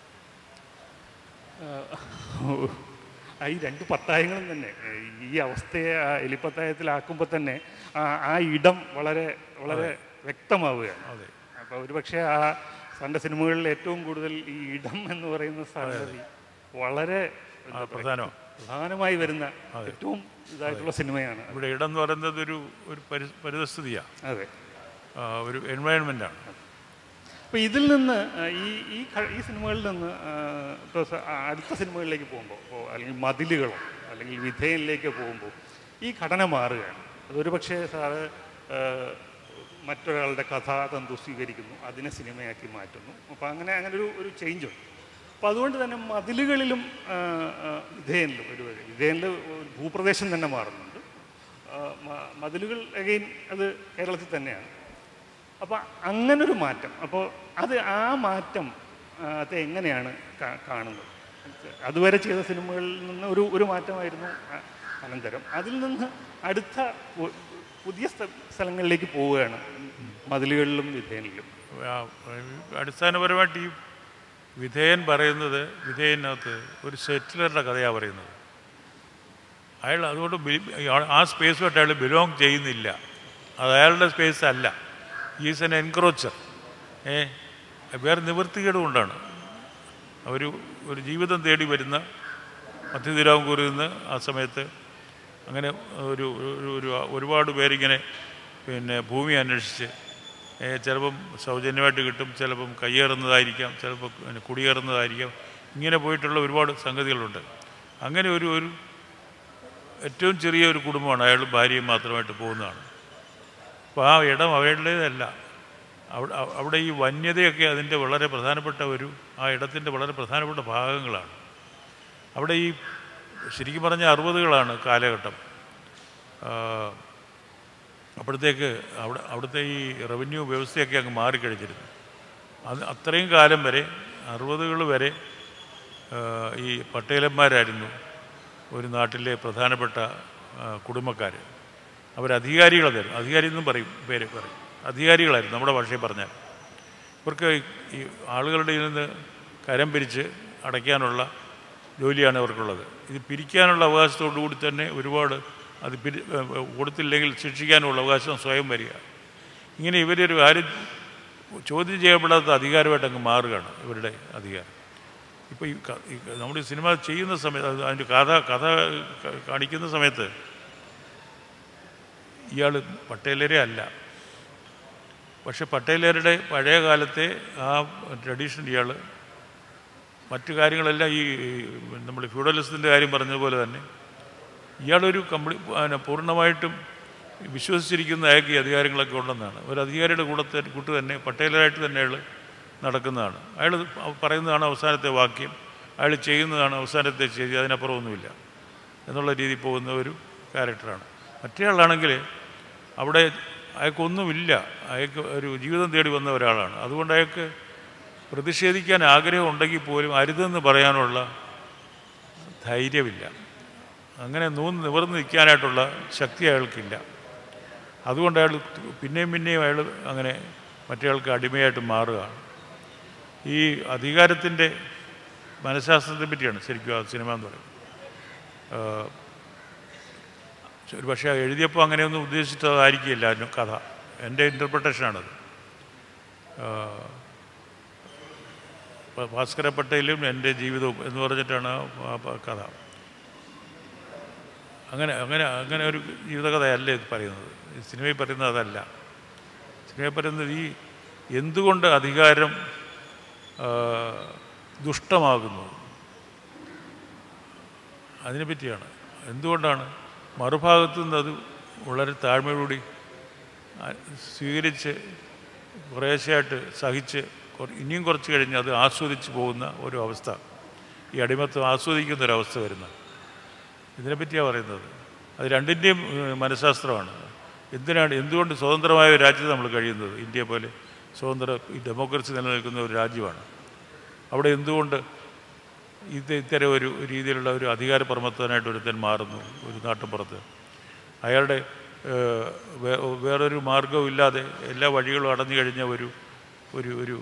[SPEAKER 1] ആ ഈ രണ്ട് പത്തായങ്ങളും തന്നെ ഈ അവസ്ഥയെ ആ എലിപ്പത്തായത്തിലാക്കുമ്പോൾ തന്നെ ആ ആ ഇടം വളരെ വളരെ വ്യക്തമാവുകയാണ്
[SPEAKER 2] അതെ
[SPEAKER 1] അപ്പോൾ ഒരുപക്ഷെ ആ സാറിൻ്റെ സിനിമകളിൽ ഏറ്റവും കൂടുതൽ ഈ ഇടം എന്ന് പറയുന്ന സംഗതി വളരെ
[SPEAKER 2] ആ പ്രധാനം
[SPEAKER 1] പ്രധാനമായി വരുന്ന ഏറ്റവും ഇതായിട്ടുള്ള സിനിമയാണ്
[SPEAKER 2] ഇവിടെ ഇടം എന്ന് പറയുന്നത് ഒരു ഒരു പരി പരിതസ്ഥിതിയാണ്
[SPEAKER 1] അതെ
[SPEAKER 2] ഒരു എൻവയൺമെൻറ്റാണ്
[SPEAKER 1] അപ്പോൾ ഇതിൽ നിന്ന് ആ, ഈ ഈ ക- ഈ സിനിമകളിൽ നിന്ന് ആ, ഇപ്പോൾ സ- ആ, അടുത്ത സിനിമകളിലേക്ക് പോകുമ്പോൾ ഇപ്പോൾ അല്ലെങ്കിൽ മതിലുകളോ അല്ലെങ്കിൽ വിധേയനിലേക്ക് പോകുമ്പോൾ ഈ ഘടന മാറുകയാണ് അതൊരു പക്ഷേ സാറ് ആ, മറ്റൊരാളുടെ കഥാതന്തു സ്വീകരിക്കുന്നു അതിനെ സിനിമയാക്കി മാറ്റുന്നു അപ്പോൾ അങ്ങനെ അങ്ങനെ ഒരു ഒരു ചേഞ്ച് ഉണ്ട് അപ്പോൾ അതുകൊണ്ട് തന്നെ മതിലുകളിലും ആ, ആ, വിധേയനിലും ഒരു വിധേയനിൽ ഒരു ഭൂപ്രദേശം തന്നെ മാറുന്നുണ്ട് ആ, മ- മതിലുകൾ അഗെയിൻ അത് കേരളത്തിൽ തന്നെയാണ് അപ്പോൾ അങ്ങനൊരു മാറ്റം അപ്പോൾ അത് ആ മാറ്റം ആ, അത് എങ്ങനെയാണ് കാ- കാണുന്നത് അതുവരെ ചെയ്ത സിനിമകളിൽ നിന്ന് ഒരു ഒരു മാറ്റമായിരുന്നു അ- അനന്തരം അതിൽ നിന്ന് അടുത്ത പു- പുതിയ സ്ഥ- സ്ഥലങ്ങളിലേക്ക് പോവുകയാണ് മതിലുകളിലും വിധേയനിലും
[SPEAKER 2] ആ, അടിസ്ഥാനപരമായിട്ട് ഈ വിധേയൻ പറയുന്നത് വിധേയനകത്ത് ഒരു സെറ്റിലറുടെ കഥയാണ് പറയുന്നത് അയാൾ അതുകൊണ്ട് ബി- ആ സ്പേസുമായിട്ട് അയാൾ ബിലോങ് ചെയ്യുന്നില്ല അത് അയാളുടെ സ്പേസ് അല്ല ഈസ് എൻ എൻക്രോച്ചർ ഏ വേറെ നിവൃത്തികേട് കൊണ്ടാണ് ഒരു ഒരു ജീവിതം തേടി വരുന്ന മധ്യ തിരുവിതാംകൂറിൽ നിന്ന് ആ സമയത്ത് അങ്ങനെ ഒരു ഒരു- ഒരു ഒരുപാട് പേരിങ്ങനെ പിന്നെ ഭൂമി അന്വേഷിച്ച് ഏ, ചിലപ്പം സൗജന്യമായിട്ട് കിട്ടും ചിലപ്പം കയ്യേറുന്നതായിരിക്കാം ചിലപ്പോൾ പിന്നെ കുടിയേറുന്നതായിരിക്കാം ഇങ്ങനെ പോയിട്ടുള്ള ഒരുപാട് സംഗതികളുണ്ട് അങ്ങനെ ഒരു ഒരു ഏറ്റവും ചെറിയ ഒരു കുടുംബമാണ് അയാൾ ഭാര്യയും മാത്രമായിട്ട് പോകുന്നതാണ് അപ്പോൾ ആ ഇടം അവരുടേതല്ല അവിടെ അവിടെ ഈ വന്യതയൊക്കെ അതിൻ്റെ വളരെ പ്രധാനപ്പെട്ട ഒരു ആ ഇടത്തിൻ്റെ വളരെ പ്രധാനപ്പെട്ട ഭാഗങ്ങളാണ് അവിടെ ഈ ശരിക്കും പറഞ്ഞ അറുപതുകളാണ് കാലഘട്ടം ആ, അപ്പോഴത്തേക്ക് അവിടെ അവിടുത്തെ ഈ റവന്യൂ വ്യവസ്ഥയൊക്കെ അങ്ങ് മാറിക്കഴിഞ്ഞിരുന്നു അത് അത്രയും കാലം വരെ അറുപതുകൾ വരെ ആ, ഈ പട്ടേലന്മാരായിരുന്നു ഒരു നാട്ടിലെ പ്രധാനപ്പെട്ട കുടുംബക്കാർ അവരധികാരികളായിരുന്നു അധികാരി എന്നും പറയും പേര് പറയും അധികാരികളായിരുന്നു നമ്മുടെ ഭാഷയിൽ പറഞ്ഞാൽ ഇവർക്ക് ഈ ആളുകളുടെ കയ്യിൽ നിന്ന് കരം പിരിച്ച് അടയ്ക്കാനുള്ള ജോലിയാണ് ഇവർക്കുള്ളത് ഇത് പിരിക്കാനുള്ള അവകാശത്തോടു കൂടി തന്നെ ഒരുപാട് അത് പിരി ഏഹ് കൊടുത്തില്ലെങ്കിൽ ശിക്ഷിക്കാനുള്ള അവകാശം സ്വയം വരിക ഇങ്ങനെ ഇവരൊരു കാര്യം ചോദ്യം ചെയ്യപ്പെടാത്ത അധികാരമായിട്ട് അങ്ങ് മാറുകയാണ് ഇവരുടെ അധികാരം ഇപ്പോൾ ഈ ക- ഈ നമ്മുടെ ഈ സിനിമ ചെയ്യുന്ന സമയത്ത് അത് അതിൻ്റെ കഥ കഥ ക- കാണിക്കുന്ന സമയത്ത് ഇയാൾ പട്ടേലരെ അല്ല പക്ഷെ പട്ടേലരുടെ പഴയ കാലത്തെ ആ ട്രഡീഷൻ ഇയാൾ മറ്റു കാര്യങ്ങളെല്ലാം ഈ നമ്മൾ ഫ്യൂഡലിസത്തിൻ്റെ കാര്യം പറഞ്ഞതുപോലെ തന്നെ ഇയാളൊരു കംപ്ലീ പിന്നെ പൂർണ്ണമായിട്ടും വിശ്വസിച്ചിരിക്കുന്ന അയാൾക്ക് ഈ അധികാരങ്ങളൊക്കെ ഉണ്ടെന്നാണ് ഒരു അധികാരിയുടെ കൂടത്തെ കൂട്ട് തന്നെ പട്ടേലരായിട്ട് തന്നെ അയാൾ നടക്കുന്നതാണ് അയാൾ പറയുന്നതാണ് അവസാനത്തെ വാക്യം അയാൾ ചെയ്യുന്നതാണ് അവസാനത്തെ ശരി അതിനപ്പുറം ഒന്നുമില്ല എന്നുള്ള രീതിയിൽ പോകുന്ന ഒരു ക്യാരക്ടറാണ് മറ്റേ ആളാണെങ്കിൽ അവിടെ അയാൾക്കൊന്നുമില്ല അയാൾക്ക് ഒരു ജീവിതം തേടി വന്ന ഒരാളാണ് അതുകൊണ്ട് അയാൾക്ക് പ്രതിഷേധിക്കാൻ ആഗ്രഹം ഉണ്ടെങ്കിൽ പോലും അരുതെന്ന് പറയാനുള്ള ധൈര്യമില്ല അങ്ങനെ നൂന്ന് നിവർന്ന് നിൽക്കാനായിട്ടുള്ള ശക്തി അയാൾക്കില്ല അതുകൊണ്ട് അയാൾ പിന്നെയും പിന്നെയും അയാൾ അങ്ങനെ മറ്റേയാൾക്ക് അടിമയായിട്ട് മാറുകയാണ് ഈ അധികാരത്തിൻ്റെ മനഃശാസ്ത്രത്തെ പറ്റിയാണ് ശരിക്കും ആ സിനിമ എന്ന് പറയുന്നത് ആ, ഒരു പക്ഷേ എഴുതിയപ്പോൾ അങ്ങനെയൊന്നും ഉദ്ദേശിച്ചതായിരിക്കില്ല അതിന് കഥ എൻ്റെ ഇൻ്റർപ്രിട്ടേഷനാണത് ഭാസ്കര പട്ടേലും എൻ്റെ ജീവിതവും എന്ന് പറഞ്ഞിട്ടാണ് ആ പ- കഥ അങ്ങനെ അങ്ങനെ അങ്ങനെ ഒരു ജീവിതകഥയല്ല ഇത് പറയുന്നത് ഈ സിനിമയിൽ പറയുന്നത് അതല്ല സിനിമയിൽ പറയുന്നത് ഈ എന്തുകൊണ്ട് അധികാരം ആ, ദുഷ്ടമാകുന്നു അതിനെപ്പറ്റിയാണ് എന്തുകൊണ്ടാണ് മറുഭാഗത്തു നിന്ന് അത് വളരെ താഴ്മയോടുകൂടി ആ, സ്വീകരിച്ച് കുറേശ്ശെയായിട്ട് സഹിച്ച് കുറ- ഇനിയും കുറച്ച് കഴിഞ്ഞ് അത് ആസ്വദിച്ച് പോകുന്ന ഒരു അവസ്ഥ ഈ അടിമത്തം ആസ്വദിക്കുന്ന ഒരവസ്ഥ വരുന്ന ഇതിനെപ്പറ്റിയാണ് പറയുന്നത് അത് രണ്ടിൻ്റെയും ഏഹ്, മനഃശാസ്ത്രമാണ് എന്തിനാണ് എന്തുകൊണ്ട് സ്വതന്ത്രമായ ഒരു രാജ്യത്ത് നമ്മൾ കഴിയുന്നത് ഇന്ത്യ പോലെ സ്വതന്ത്ര ഈ ഡെമോക്രസി നിലനിൽക്കുന്ന ഒരു രാജ്യമാണ് അവിടെ എന്തുകൊണ്ട് ഇത് ഇത്തരം ഒരു രീതിയിലുള്ള ഒരു അധികാര പ്രമത്തനായിട്ട് ഒരുത്തൻ മാറുന്നു ഒരു നാട്ടുപുറത്ത് അയാളുടെ ഏഹ്, വേ- വേറൊരു മാർഗവും ഇല്ലാതെ എല്ലാ വഴികളും അടഞ്ഞു കഴിഞ്ഞ ഒരു ഒരു ഒരു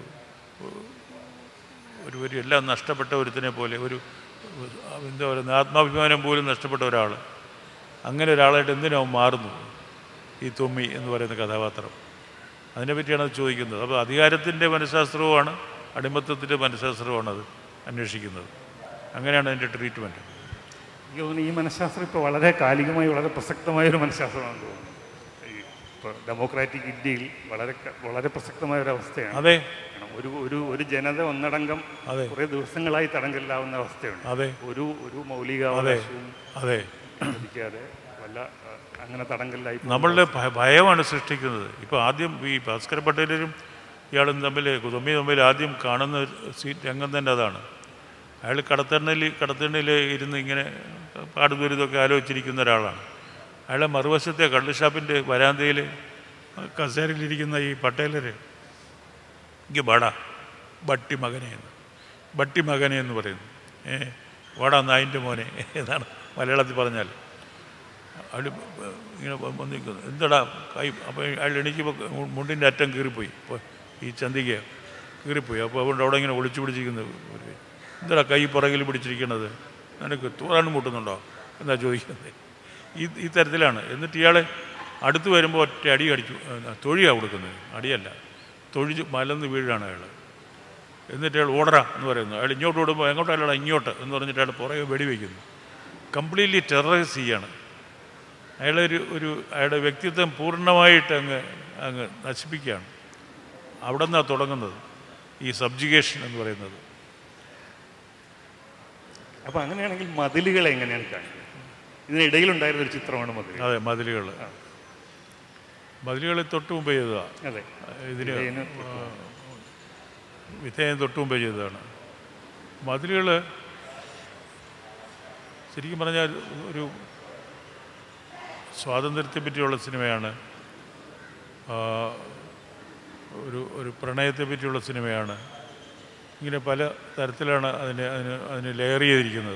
[SPEAKER 2] ഒരു ഒരു എല്ലാം നഷ്ടപ്പെട്ട ഒരുത്തിനെ പോലെ ഒരു എന്താ പറയുക ആത്മാഭിമാനം പോലും നഷ്ടപ്പെട്ട ഒരാൾ അങ്ങനെ ഒരാളായിട്ട് എന്തിനാവും മാറുന്നു ഈ തുമ്മി എന്ന് പറയുന്ന കഥാപാത്രം അതിനെപ്പറ്റിയാണ് അത് ചോദിക്കുന്നത് അപ്പോൾ അധികാരത്തിൻ്റെ മനഃശാസ്ത്രവുമാണ് അടിമത്തത്തിൻ്റെ മനഃശാസ്ത്രവുമാണ് അത് അന്വേഷിക്കുന്നത് അങ്ങനെയാണ് അതിൻ്റെ ട്രീറ്റ്മെൻറ്റ്
[SPEAKER 1] എനിക്ക് തോന്നുന്നു ഈ മനഃശാസ്ത്രം ഇപ്പോൾ വളരെ കാലികമായി വളരെ പ്രസക്തമായ ഒരു മനഃശാസ്ത്രമാണെന്ന് തോന്നുന്നു ഈ ഇപ്പോൾ ഡെമോക്രാറ്റിക് ഇന്ത്യയിൽ വളരെ ക- വളരെ പ്രസക്തമായ ഒരു അവസ്ഥയാണ്
[SPEAKER 2] അതെ
[SPEAKER 1] കാരണം ഒരു ഒരു ഒരു ജനത ഒന്നടങ്കം
[SPEAKER 2] അതെ.
[SPEAKER 1] കുറേ ദിവസങ്ങളായി തടങ്കലിലാവുന്ന അവസ്ഥയുണ്ട്
[SPEAKER 2] അതെ
[SPEAKER 1] ഒരു ഒരു മൗലികാവകാശവും
[SPEAKER 2] അതെ
[SPEAKER 1] ലഭിക്കാതെ വല്ല അഹ്, അങ്ങനെ തടങ്കലിലായി പോകുന്ന
[SPEAKER 2] നമ്മളുടെ ഭ- ഭയമാണ് സൃഷ്ടിക്കുന്നത് ഇപ്പോൾ ആദ്യം ഈ ഭാസ്കര പട്ടേലും ഇയാളും തമ്മിൽ കുതുമ്പി തമ്മിൽ ആദ്യം കാണുന്ന സീ രംഗം തന്നെ അതാണ് അയാൾ കടത്തണ്ണയിൽ കടത്തണ്ണയിൽ ഇരുന്ന് ഇങ്ങനെ പാടുദുരിതമൊക്കെ ആലോചിച്ചിരിക്കുന്ന ഒരാളാണ് അയാളെ മറുവശത്തെ കള്ള് ഷാപ്പിൻ്റെ വരാന്തയിൽ കസേരയിലിരിക്കുന്ന ഈ പട്ടേലർ എനിക്ക് വാടാ ബട്ടി മകനെ എന്ന് ബട്ടി മകനെ എന്ന് പറയുന്നു ഏ വാടാ നായിൻ്റെ മോനെ എന്നാണ് മലയാളത്തിൽ പറഞ്ഞാൽ അയാൾ ഇങ്ങനെ വന്ന് നിൽക്കുന്നു എന്താടാ കൈ അപ്പോൾ അയാൾ എണീക്കുമ്പോൾ മുണ്ടിൻ്റെ അറ്റം കീറിപ്പോയി ഇപ്പോൾ ഈ ചന്തിക കീറിപ്പോയി അപ്പോൾ അതുകൊണ്ട് അവിടെ ഇങ്ങനെ ഒളിച്ചു പിടിച്ചിരിക്കുന്നത് ഒരു എന്താടാ കൈ പുറകിൽ പിടിച്ചിരിക്കണത് നിനക്ക് തൂറാനും മുട്ടുന്നുണ്ടോ എന്നാ ചോദിക്കുന്നത് ഈ ഈ തരത്തിലാണ് എന്നിട്ട് ഇയാളെ അടുത്ത് വരുമ്പോൾ ഒറ്റ അടി അടിച്ചു തൊഴിയാണ് കൊടുക്കുന്നത് അടിയല്ല തൊഴിച്ച് മലന്ന് വീഴാണ് അയാൾ എന്നിട്ട് അയാൾ ഓടറ എന്ന് പറയുന്നു അയാൾ ഇങ്ങോട്ട് ഓടുമ്പോൾ എങ്ങോട്ടല്ലടാ ഇങ്ങോട്ട് എന്ന് പറഞ്ഞിട്ട് അയാൾ പുറകെ വെടിവെക്കുന്നു കംപ്ലീറ്റ്ലി ടെററൈസ് ചെയ്യാണ് അയാളെ ഒരു ഒരു അയാളുടെ വ്യക്തിത്വം പൂർണ്ണമായിട്ട് അങ്ങ് അങ്ങ് നശിപ്പിക്കുകയാണ് അവിടെ നിന്നാണ് തുടങ്ങുന്നത് ഈ സബ്ജുഗേഷൻ എന്ന് പറയുന്നത്
[SPEAKER 1] അപ്പോൾ അങ്ങനെയാണെങ്കിൽ മതിലുകൾ എങ്ങനെയാണ് കാണിക്കുന്നത് ഇതിനിടയിലുണ്ടായിരുന്ന ഒരു ചിത്രമാണ് മതിൽ
[SPEAKER 2] അതെ മതിലുകൾ മതിലുകൾ തൊട്ട് മുമ്പ് ചെയ്തതാണ്
[SPEAKER 1] അതെ
[SPEAKER 2] ഇതിന്
[SPEAKER 1] ഇതിന്
[SPEAKER 2] വിധേയം തൊട്ട് മുമ്പേ ചെയ്തതാണ് മതിലുകൾ ശരിക്കും പറഞ്ഞാൽ ഒരു സ്വാതന്ത്ര്യത്തെ പറ്റിയുള്ള സിനിമയാണ് ആ, ഒരു ഒരു പ്രണയത്തെ പറ്റിയുള്ള സിനിമയാണ് ഇങ്ങനെ പല തരത്തിലാണ് അതിനെ അതിന് അതിന് ലെയർ ചെയ്തിരിക്കുന്നത്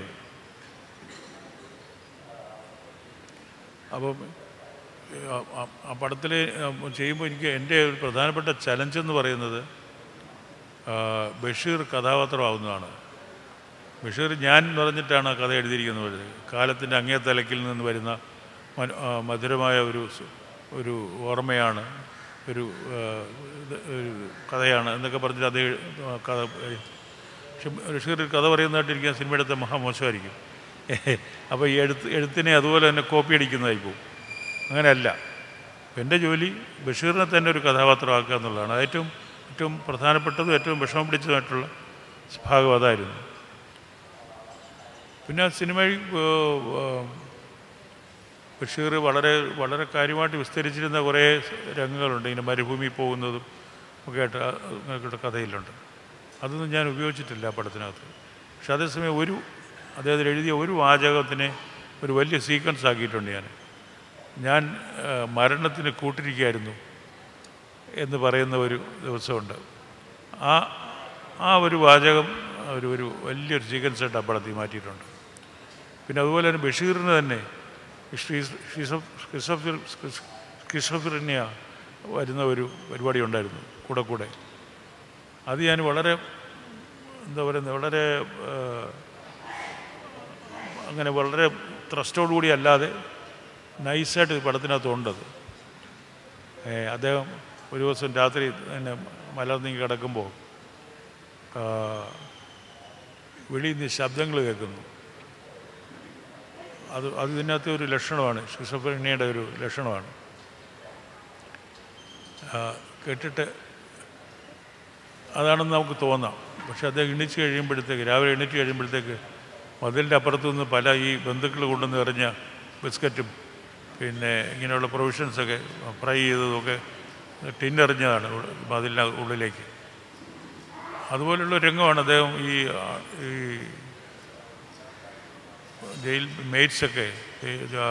[SPEAKER 2] അപ്പം ആ- ആ- ആ പടത്തിൽ ചെയ്യുമ്പോൾ എനിക്ക് എൻ്റെ ഒരു പ്രധാനപ്പെട്ട ചലഞ്ച് എന്ന് പറയുന്നത് ആ, ബഷീർ കഥാപാത്രമാവുന്നതാണ് ബഷീർ ഞാൻ എന്ന് പറഞ്ഞിട്ടാണ് ആ കഥ എഴുതിയിരിക്കുന്നത് കാലത്തിൻ്റെ അങ്ങേ തലക്കിൽ നിന്ന് വരുന്ന മന- ആ, മധുരമായ ഒരു സ്- ഒരു ഓർമ്മയാണ് ഒരു ആ, ഇത് ഒരു കഥയാണ് എന്നൊക്കെ പറഞ്ഞിട്ട് അത് എഴു- ആ, കഥ എഴു- പക്ഷെ ബഷീർ ഒരു കഥ പറയുന്നതായിട്ടിരിക്കാൻ സിനിമ എടുത്ത മഹാമോശമായിരിക്കും അപ്പോൾ ഈ എഴുത്ത് എഴുത്തിനെ അതുപോലെ തന്നെ കോപ്പി അടിക്കുന്നതായി പോകും അങ്ങനെയല്ല എൻ്റെ ജോലി ബഷീറിനെ തന്നെ ഒരു കഥാപാത്രമാക്കുക എന്നുള്ളതാണ് അത് ഏറ്റവും ഏറ്റവും പ്രധാനപ്പെട്ടതും ഏറ്റവും വിഷമം പിടിച്ചതുമായിട്ടുള്ള ഭാഗം അതായിരുന്നു പിന്നെ സിനിമയിൽ ബഷീർ വളരെ വളരെ കാര്യമായിട്ട് വിസ്തരിച്ചിരുന്ന കുറേ രംഗങ്ങളുണ്ട് ഇങ്ങനെ മരുഭൂമി പോകുന്നതും ഒക്കെ ആയിട്ട് ആ- അങ്ങനെയൊക്കെ കഥയിലുണ്ട് അതൊന്നും ഞാൻ ഉപയോഗിച്ചിട്ടില്ല ആ പടത്തിനകത്ത് പക്ഷെ അതേസമയം ഒരു അദ്ദേഹത്തിന് എഴുതിയ ഒരു വാചകത്തിനെ ഒരു വലിയ സീക്വൻസ് ആക്കിയിട്ടുണ്ട് ഞാൻ ഞാൻ ആ, മരണത്തിന് കൂട്ടിരിക്കുകയായിരുന്നു എന്ന് പറയുന്ന ഒരു ദിവസമുണ്ട് ആ ആ ഒരു വാചകം ഒരു ഒരു വലിയൊരു സീക്വൻസായിട്ട് ആ പടത്തിൽ മാറ്റിയിട്ടുണ്ട് പിന്നെ അതുപോലെ തന്നെ ബഷീറിന് തന്നെ സ്കിസോഫിറിനിയ വരുന്ന ഒരു പരിപാടി ഉണ്ടായിരുന്നു കൂടെ കൂടെ അത് ഞാൻ വളരെ എന്താ പറയുന്നത് വളരെ ആ, അങ്ങനെ വളരെ ത്രസ്റ്റോടുകൂടി അല്ലാതെ നൈസായിട്ട് ഈ പടത്തിനകത്ത് ഉണ്ടത് ഏ, അദ്ദേഹം ഒരു ദിവസം രാത്രി പിന്നെ മലർന്നീങ്ങി കിടക്കുമ്പോൾ ആ, വെളിയിൽ നിന്ന് ശബ്ദങ്ങൾ കേൾക്കുന്നു അത് അത് ഇതിനകത്തെ ഒരു ലക്ഷണമാണ് ഷിസഫ്രീനിയുടെ ഒരു ലക്ഷണമാണ് ആ, കേട്ടിട്ട് അതാണെന്ന് നമുക്ക് തോന്നാം പക്ഷെ അദ്ദേഹം എണീച്ച് കഴിയുമ്പോഴത്തേക്ക് രാവിലെ എണീറ്റ് കഴിയുമ്പോഴത്തേക്ക് മതിലിൻ്റെ അപ്പുറത്തു നിന്ന് പല ഈ ബന്ധുക്കൾ കൊണ്ടുവന്ന് എറിഞ്ഞ ബിസ്ക്കറ്റും പിന്നെ ഇങ്ങനെയുള്ള പ്രൊവിഷൻസൊക്കെ ഫ്രൈ ചെയ്തതൊക്കെ ടിന്നെറിഞ്ഞതാണ് ഉള്ള- മതിലിന് ഉള്ളിലേക്ക് അതുപോലുള്ള ഒരു രംഗമാണ് അദ്ദേഹം ഈ ആ, ഈ ജയിൽ മെയ്റ്റ്സൊക്കെ ഈ, ആ,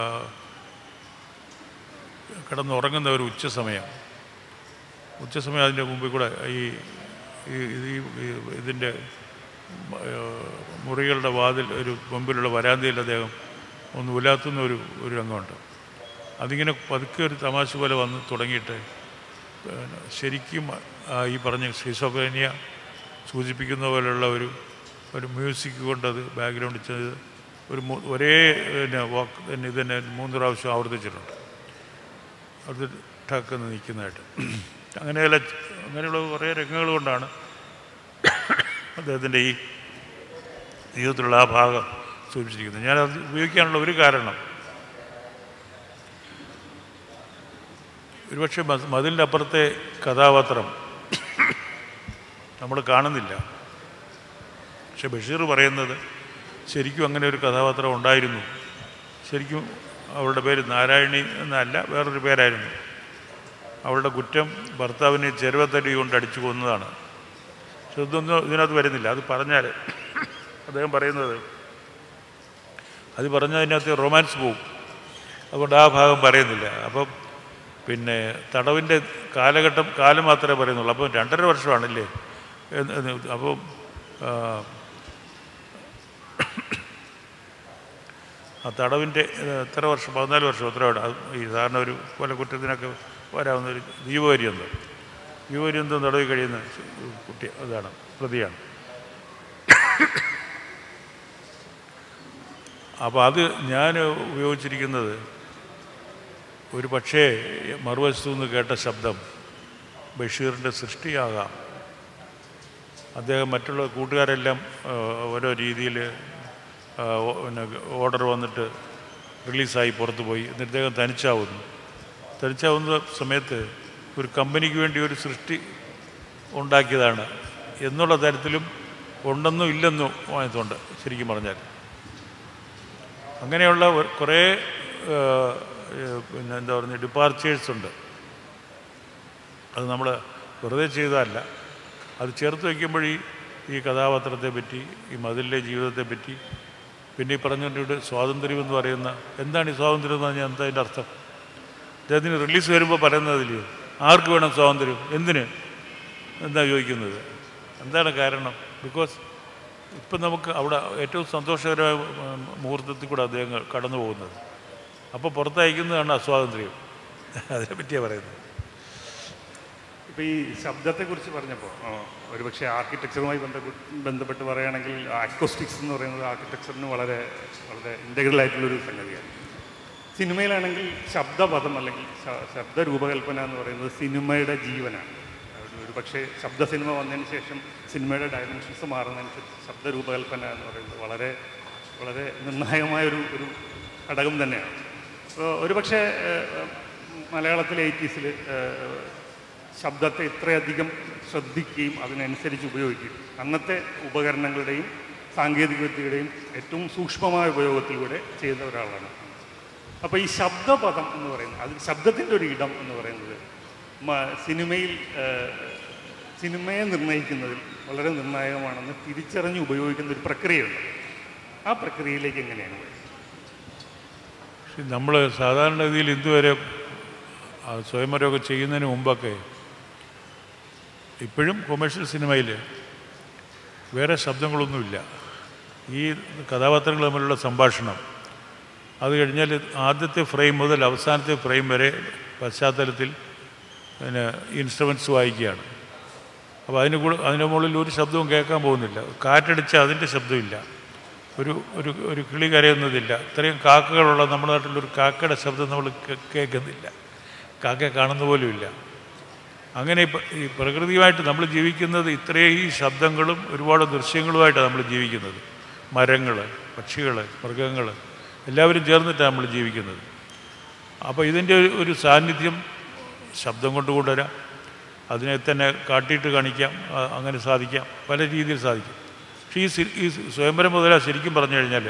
[SPEAKER 2] കിടന്നുറങ്ങുന്ന ഒരു ഉച്ച സമയം ഉച്ച സമയം അതിൻ്റെ മുമ്പിൽ കൂടെ ഈ ഈ- ഇത് ഈ- ഈ- ഇതിൻ്റെ ആ, മുറികളുടെ വാതിൽ ഒരു മുമ്പിലുള്ള വരാന്തയിൽ അദ്ദേഹം ഒന്ന് ഉലാത്തുന്ന ഒരു ഒരു രംഗമുണ്ട് അതിങ്ങനെ പതുക്കെ ഒരു തമാശ പോലെ വന്ന് തുടങ്ങിയിട്ട് പിന്നെ ശരിക്കും ആ ഈ പറഞ്ഞ ഷിസോഫേനിയ സൂചിപ്പിക്കുന്ന പോലെയുള്ള ഒരു ഒരു മ്യൂസിക് കൊണ്ടത് ബാക്ക്ഗ്രൗണ്ട് ചെയ്ത് ഒരു മൂ- ഒരേ പിന്നെ വാക്ക് തന്നെ ഇത് തന്നെ മൂന്ന് പ്രാവശ്യം ആവർത്തിച്ചിട്ടുണ്ട് അത് ടക്കെന്ന് നിൽക്കുന്നതായിട്ട് അങ്ങനെയുള്ള അങ്ങനെയുള്ള കുറേ രംഗങ്ങൾ കൊണ്ടാണ് അദ്ദേഹത്തിൻ്റെ ഈ ജീവിതത്തിലുള്ള ആ ഭാഗം സൂചിപ്പിച്ചിരിക്കുന്നത് ഞാനത് ഉപയോഗിക്കാനുള്ള ഒരു കാരണം ഒരുപക്ഷെ മ- മതിലിൻ്റെ അപ്പുറത്തെ കഥാപാത്രം നമ്മൾ കാണുന്നില്ല പക്ഷെ ബഷീർ പറയുന്നത് ശരിക്കും അങ്ങനെ ഒരു കഥാപാത്രം ഉണ്ടായിരുന്നു ശരിക്കും അവളുടെ പേര് നാരായണി എന്നല്ല വേറൊരു പേരായിരുന്നു അവളുടെ കുറ്റം ഭർത്താവിനെ ചെരുവത്തടി കൊണ്ട് അടിച്ചു കൊന്നതാണ് പക്ഷെ ഇതൊന്നും ഇതിനകത്ത് വരുന്നില്ല അത് പറഞ്ഞാൽ അദ്ദേഹം പറയുന്നത് അത് പറഞ്ഞതിനകത്ത് റൊമാൻസ് പോവും അതുകൊണ്ട് ആ ഭാഗം പറയുന്നില്ല അപ്പം പിന്നെ തടവിൻ്റെ കാലഘട്ടം കാലം മാത്രമേ പറയുന്നുള്ളൂ അപ്പം രണ്ടര വർഷമാണല്ലേ എന്ന് എന്ന് അപ്പം ആ, ആ തടവിൻ്റെ ഏഹ്, എത്ര വർഷം പതിനാല് വർഷം എത്രയാണ് അത് ഈ സാധാരണ ഒരു കൊലക്കുറ്റത്തിനൊക്കെ വരാവുന്ന ഒരു ജീവപര്യന്തം ജീവപര്യന്തം തടവിൽ കഴിയുന്ന കുട്ടി അതാണ് പ്രതിയാണ് അപ്പോൾ അത് ഞാൻ ഉപയോഗിച്ചിരിക്കുന്നത് ഒരു പക്ഷേ മറുവശത്തു നിന്ന് കേട്ട ശബ്ദം ബഷീറിൻ്റെ സൃഷ്ടിയാകാം അദ്ദേഹം മറ്റുള്ള കൂട്ടുകാരെല്ലാം ആ, ഓരോ രീതിയിൽ പിന്നെ ഓർഡർ വന്നിട്ട് റിലീസായി പുറത്തു പോയി എന്നിട്ട് അദ്ദേഹം തനിച്ചാവുന്നു തനിച്ചാവുന്ന സമയത്ത് ഒരു കമ്പനിക്ക് വേണ്ടി ഒരു സൃഷ്ടി ഉണ്ടാക്കിയതാണ് എന്നുള്ള തരത്തിലും ഉണ്ടെന്നും ഇല്ലെന്നും ആയതുകൊണ്ട് ശരിക്കും പറഞ്ഞാൽ അങ്ങനെയുള്ള ഒരു- കുറേ ആ, ഏ, പിന്നെ എന്താ പറയുക ഡിപ്പാർച്ചേഴ്സ് ഉണ്ട് അത് നമ്മൾ വെറുതെ ചെയ്തതല്ല അത് ചേർത്ത് വയ്ക്കുമ്പോൾ ഈ ഈ കഥാപാത്രത്തെ പറ്റി ഈ മതിലിലെ ജീവിതത്തെ പറ്റി പിന്നെ ഈ പറഞ്ഞുകൊണ്ട് സ്വാതന്ത്ര്യം എന്ന് പറയുന്ന എന്താണ് ഈ സ്വാതന്ത്ര്യം എന്ന് പറഞ്ഞാൽ എന്താ അതിൻ്റെ അർത്ഥം അദ്ദേഹത്തിന് റിലീസ് വരുമ്പോൾ പറയുന്നതില്ലയോ ആർക്ക് വേണം സ്വാതന്ത്ര്യം എന്തിന് എന്താ ചോദിക്കുന്നത് എന്താണ് കാരണം ബിക്കോസ് ഇപ്പം നമുക്ക് അവിടെ ഏറ്റവും സന്തോഷകരമായ ഉം, മുഹൂർത്തത്തിൽ കൂടെ അദ്ദേഹം കടന്നു പോകുന്നത് അപ്പോൾ പുറത്തയക്കുന്നതാണ് അസ്വാതന്ത്ര്യം അതിനെ പറ്റിയാണ് പറയുന്നത്
[SPEAKER 1] ഇപ്പോൾ ഈ ശബ്ദത്തെക്കുറിച്ച് പറഞ്ഞപ്പോൾ ഒരുപക്ഷെ ആർക്കിടെക്ചറുമായി ബന്ധപ്പെട്ട് ബന്ധപ്പെട്ട് പറയുകയാണെങ്കിൽ അക്കോസ്റ്റിക്സ് എന്ന് പറയുന്നത് ആർക്കിടെക്ചറിന് വളരെ വളരെ ഇൻ്റഗ്രൽ ആയിട്ടുള്ളൊരു സംഗതിയാണ് സിനിമയിലാണെങ്കിൽ ശബ്ദപദം അല്ലെങ്കിൽ ശ- ശബ്ദ രൂപകൽപ്പന എന്ന് പറയുന്നത് സിനിമയുടെ ജീവനാണ് ഒരു- ഒരു പക്ഷേ ശബ്ദ സിനിമ വന്നതിന് ശേഷം സിനിമയുടെ ഡയമെൻഷൻസ് മാറുന്നതനുസരിച്ച് ശബ്ദ രൂപകൽപ്പന എന്ന് പറയുന്നത് വളരെ വളരെ നിർണായകമായ ഒരു ഒരു ഘടകം തന്നെയാണ് അപ്പോൾ ഒരുപക്ഷെ ഏഹ്, മലയാളത്തിലെ എയ്റ്റീസിൽ ശബ്ദത്തെ ഇത്രയധികം ശ്രദ്ധിക്കുകയും അതിനനുസരിച്ച് ഉപയോഗിക്കുകയും അന്നത്തെ ഉപകരണങ്ങളുടെയും സാങ്കേതികവിദ്യയുടെയും ഏറ്റവും സൂക്ഷ്മമായ ഉപയോഗത്തിലൂടെ ചെയ്ത ഒരാളാണ് അപ്പോൾ ഈ ശബ്ദപദം എന്ന് പറയുന്നത് അത് ശബ്ദത്തിൻ്റെ ഒരു ഇടം എന്ന് പറയുന്നത് മ- സിനിമയിൽ ഏഹ്, സിനിമയെ നിർണ്ണയിക്കുന്നതിൽ വളരെ നിർണായകമാണെന്ന് തിരിച്ചറിഞ്ഞ് ഉപയോഗിക്കുന്ന ഒരു പ്രക്രിയയുണ്ട് ആ പ്രക്രിയയിലേക്ക് എങ്ങനെയാണ് പോയത്
[SPEAKER 2] നമ്മൾ സാധാരണ രീതിയിൽ ഇതുവരെ ആ സ്വയംവരമൊക്കെ ചെയ്യുന്നതിന് മുമ്പൊക്കെ ഇപ്പോഴും കൊമേഴ്ഷ്യൽ സിനിമയിൽ വേറെ ശബ്ദങ്ങളൊന്നുമില്ല ഈ കഥാപാത്രങ്ങൾ തമ്മിലുള്ള സംഭാഷണം അത് കഴിഞ്ഞാൽ ആദ്യത്തെ ഫ്രെയിം മുതൽ അവസാനത്തെ ഫ്രെയിം വരെ പശ്ചാത്തലത്തിൽ പിന്നെ ഇൻസ്ട്രുമെൻറ്റ്സ് വായിക്കുകയാണ് അപ്പോൾ അതിന് കൂടെ അതിൻ്റെ മുകളിൽ ഒരു ശബ്ദവും കേൾക്കാൻ പോകുന്നില്ല കാറ്റടിച്ചാൽ അതിൻ്റെ ശബ്ദമില്ല ഒരു ഒരു ഒരു കിളി കരയുന്നതില്ല ഇത്രയും കാക്കകളുള്ള നമ്മുടെ നാട്ടിലൊരു കാക്കയുടെ ശബ്ദം നമ്മൾ കേ- കേൾക്കുന്നില്ല കാക്കയെ കാണുന്ന പോലുമില്ല അങ്ങനെ ഇപ്പ- ഈ പ്രകൃതിയുമായിട്ട് നമ്മൾ ജീവിക്കുന്നത് ഇത്രയും ഈ ശബ്ദങ്ങളും ഒരുപാട് ദൃശ്യങ്ങളുമായിട്ടാണ് നമ്മൾ ജീവിക്കുന്നത് മരങ്ങൾ പക്ഷികൾ മൃഗങ്ങൾ എല്ലാവരും ചേർന്നിട്ടാണ് നമ്മൾ ജീവിക്കുന്നത് അപ്പോൾ ഇതിൻ്റെ ഒരു- ഒരു സാന്നിധ്യം ശബ്ദം കൊണ്ട് കൊണ്ടുവരാം അതിനെ തന്നെ കാട്ടിയിട്ട് കാണിക്കാം ആ- അങ്ങനെ സാധിക്കാം പല രീതിയിൽ സാധിക്കും പക്ഷേ ഈ സി- ഈ സ്വയംവരം മുതല ശരിക്കും പറഞ്ഞു കഴിഞ്ഞാൽ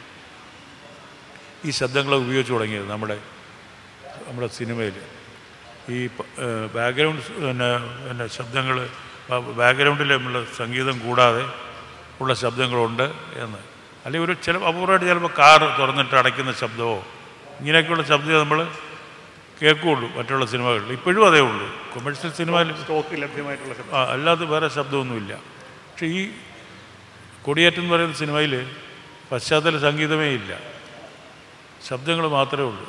[SPEAKER 2] ഈ ശബ്ദങ്ങളെ ഉപയോഗിച്ച് തുടങ്ങിയത് നമ്മുടെ നമ്മുടെ സിനിമയിൽ ഈ ബാക്ക്ഗ്രൗണ്ട് പിന്നെ പിന്നെ ശബ്ദങ്ങൾ ബാക്ക്ഗ്രൗണ്ടിൽ നമ്മൾ സംഗീതം കൂടാതെ ഉള്ള ശബ്ദങ്ങളുണ്ട് എന്ന് അല്ലെങ്കിൽ ഒരു ചില അപൂർവമായിട്ട് ചിലപ്പോൾ കാറ് തുറന്നിട്ട് അടയ്ക്കുന്ന ശബ്ദമോ ഇങ്ങനെയൊക്കെയുള്ള ശബ്ദമേ നമ്മൾ കേൾക്കുകയുള്ളൂ മറ്റുള്ള സിനിമകളിൽ ഇപ്പോഴും അതേ ഉള്ളൂ കൊമേഴ്ഷ്യൽ സിനിമയിൽ
[SPEAKER 1] സ്റ്റോക്ക് ലഭ്യമായിട്ടുള്ള ശബ്ദം
[SPEAKER 2] ആ, അല്ലാതെ വേറെ ശബ്ദമൊന്നുമില്ല പക്ഷേ ഈ കൊടിയേറ്റം എന്ന് പറയുന്ന സിനിമയിൽ പശ്ചാത്തല സംഗീതമേ ഇല്ല ശബ്ദങ്ങൾ മാത്രമേ ഉള്ളൂ